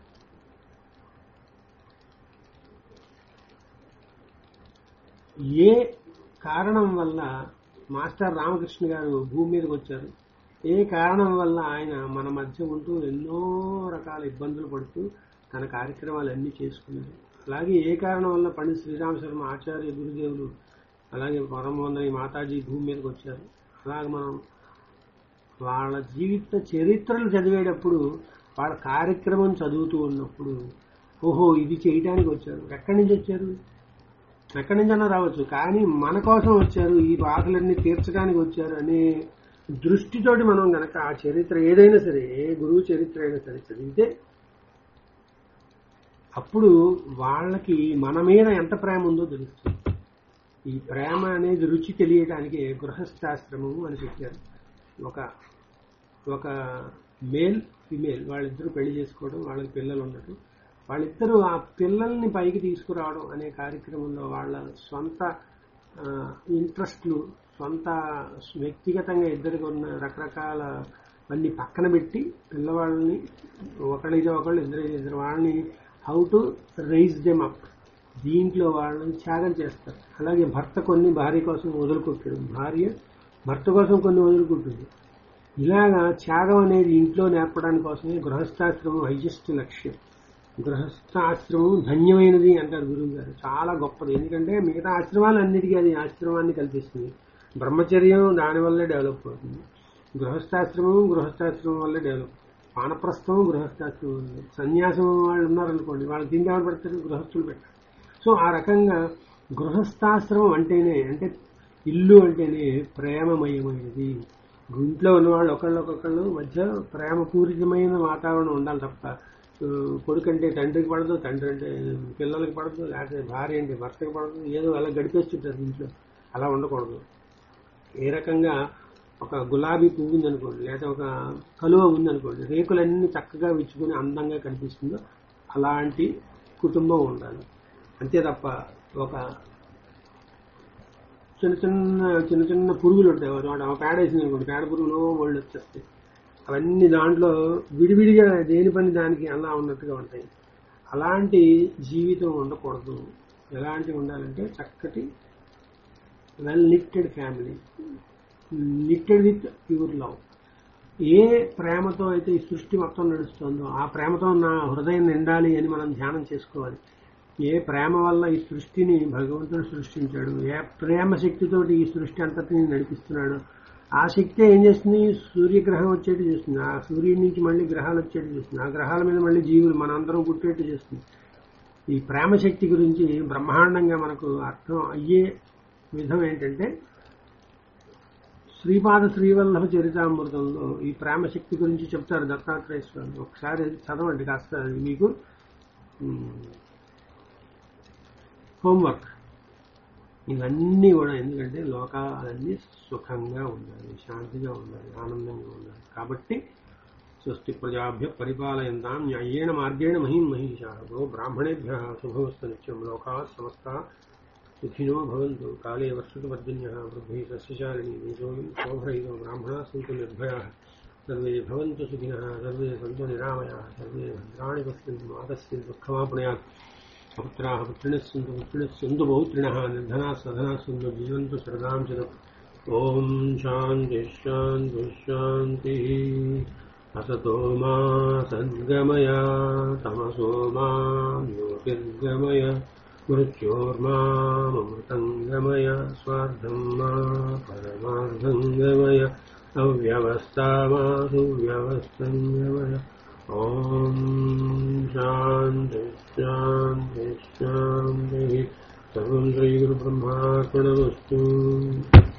ఏ కారణం వల్ల మాస్టర్ రామకృష్ణ గారు భూమి మీదకి వచ్చారు ఏ కారణం వల్ల ఆయన మన మధ్య ఉంటూ ఎన్నో రకాల ఇబ్బందులు పడుతూ తన కార్యక్రమాలన్నీ చేసుకున్నారు అలాగే ఏ కారణం వల్ల పండిత్ శ్రీరామ శర్మ ఆచార్య గురుదేవులు అలాగే పరమవందని మాతాజీ భూమి మీదకి వచ్చారు అలాగే మనం వాళ్ళ జీవిత చరిత్రలు చదివేటప్పుడు వాళ్ళ కార్యక్రమం చదువుతూ ఉన్నప్పుడు ఓహో ఇది చేయటానికి వచ్చారు ఎక్కడి నుంచి వచ్చారు ఎక్కడి నుంచైనా రావచ్చు కానీ మన కోసం వచ్చారు ఈ బాధలన్నీ తీర్చడానికి వచ్చారు అనే దృష్టితోటి మనం గనక ఆ చరిత్ర ఏదైనా సరే ఏ గురువు చరిత్ర అయినా సరే చదివితే అప్పుడు వాళ్ళకి మన మీద ఎంత ప్రేమ ఉందో తెలుస్తుంది ఈ ప్రేమ అనేది రుచి తెలియటానికి గృహస్థాశ్రమము అని చెప్పారు ఒక ఒక మేల్ ఫిమేల్ వాళ్ళిద్దరూ పెళ్లి చేసుకోవడం వాళ్ళకి పిల్లలు ఉండటం వాళ్ళిద్దరూ ఆ పిల్లల్ని పైకి తీసుకురావడం అనే కార్యక్రమంలో వాళ్ళ సొంత ఆ, ఇంట్రెస్ట్లు సొంత వ్యక్తిగతంగా ఇద్దరికి ఉన్న రకరకాల అన్ని పక్కన పెట్టి పిల్లవాళ్ళని ఒకళ్ళైతే ఒకళ్ళు ఇద్దరు ఇద్దరు వాళ్ళని how to raise them up దీంట్లో వాళ్ళని త్యాగం చేస్తారు అలాగే భర్త కొన్ని భార్య కోసం వదులుకుంటాడు భార్య భర్త కోసం కొన్ని వదులుకుంటుంది ఇలాగా త్యాగం అనేది ఇంట్లో నేర్పడానికి కోసమే గృహస్థాశ్రమం హైయెస్ట్ లక్ష్యం గృహస్థాశ్రమం ధన్యమైనది అంటారు గురువు గారు చాలా గొప్పది ఎందుకంటే మిగతా ఆశ్రమాలన్నిటికీ అది ఆశ్రమాన్ని కల్పిస్తుంది బ్రహ్మచర్యం దానివల్లే డెవలప్ అవుతుంది గృహస్థాశ్రమం గృహస్థాశ్రమం వల్లే డెవలప్ వానప్రస్థం గృహస్థాశ్రమం వల్లే సన్యాసం వాళ్ళు ఉన్నారనుకోండి వాళ్ళకి తిండి ఎవరు పెడతారు గృహస్థులు పెట్టారు సో ఆ రకంగా గృహస్థాశ్రమం అంటేనే అంటే ఇల్లు అంటేనే ప్రేమమయమైనది ఇంట్లో ఉన్న వాళ్ళు ఒకళ్ళొకొకళ్ళు మధ్య ప్రేమపూరితమైన వాతావరణం ఉండాలి తప్ప ఆ, కొడుకంటే తండ్రికి పడదు తండ్రి అంటే పిల్లలకి పడదు లేకపోతే భార్య అంటే భర్తకి పడదు ఏదో అలా గడిపేస్తుంటారు ఇంట్లో అలా ఉండకూడదు ఏ రకంగా ఒక గులాబీ పువ్వు ఉందనుకోండి లేదా ఒక కలువ ఉందనుకోండి రేకులన్నీ చక్కగా విచ్చుకొని అందంగా కనిపిస్తుందో అలాంటి కుటుంబం ఉండాలి అంతే తప్ప ఒక చిన్న చిన్న చిన్న చిన్న పురుగులు ఉంటాయి ఒక చోట ఆ పేడ వేసింది అనుకోండి పేడ పురుగులు ఒళ్ళు వచ్చేస్తాయి అవన్నీ దాంట్లో విడివిడిగా దేని పని దానికి అలా ఉన్నట్టుగా ఉంటాయి అలాంటి జీవితం ఉండకూడదు ఎలాంటి ఉండాలంటే చక్కటి well knitted family knitted with pure love ఏ ప్రేమతో అయితే ఈ సృష్టి మొత్తం నడుస్తుందో ఆ ప్రేమతో నా హృదయం నిండాలి అని మనం ధ్యానం చేసుకోవాలి ఏ ప్రేమ వల్ల ఈ సృష్టిని భగవంతుడు సృష్టించాడు ఏ ప్రేమ శక్తితోటి ఈ సృష్టి అంతటిని నడిపిస్తున్నాడు ఆ శక్తి ఏం చేస్తుంది సూర్యగ్రహం వచ్చేట్టు చేస్తుంది ఆ సూర్యుడి నుంచి మళ్ళీ గ్రహాలు వచ్చేట్టు చేస్తుంది ఆ గ్రహాల మీద మళ్ళీ జీవులు మనందరం పుట్టేట్టు చేస్తుంది ఈ ప్రేమ శక్తి గురించి బ్రహ్మాండంగా మనకు అర్థం అయ్యే విధం ఏంటంటే శ్రీపాద శ్రీవల్లభ చరితామృతంలో ఈ ప్రేమ శక్తి గురించి చెప్తారు దత్తాత్రేయ స్వామి ఒకసారి చదవండి కాస్త అది మీకు హోంవర్క్ ఇవన్నీ కూడా ఎందుకంటే లోకాలన్నీ సుఖంగా ఉండాలి శాంతిగా ఉండాలి ఆనందంగా ఉండాలి కాబట్టి స్వస్తి ప్రజాభ్య పరిపాలయంతాం న్యాయేణ మార్గేణ మహిం మహిషా గో బ్రాహ్మణేభ్య శుభమస్తు నిత్యం లోకా సమస్త సుఖినో భవంతు కాళే వర్షతు వర్జన్య వృద్ధి సస్యశాలిని దేశోయం శోభరయితో బ్రాహ్మణా సంతు నిర్భయా సర్వే భవంతు సుఖినः సర్వే సంతు నిరామయాः సర్వే భద్రాణి పశ్యంతు మాతస్య దుఃఖమాప్నుయాత్ పుత్రాः పుత్రిणः सन्तु पुत्रिणः सन्तु पौत्रिणः निर्धनाः सधनाः सन्तु जीवन्तु शरदां शतम् ॐ शान्तिः शान्तिः शान्तिः असतो मा सद्गमय तमसो मा ज्योतिर्गमय मृत्योर्मामृतङ्गमय स्वार्थं मा परमार्थङ्गमय अव्यवस्था मा सुव्यवस्थङ्गमय ॐ शान्तिः शान्तिः शान्तिः सर्वं श्रीगुरुब्रह्मार्पणमस्तु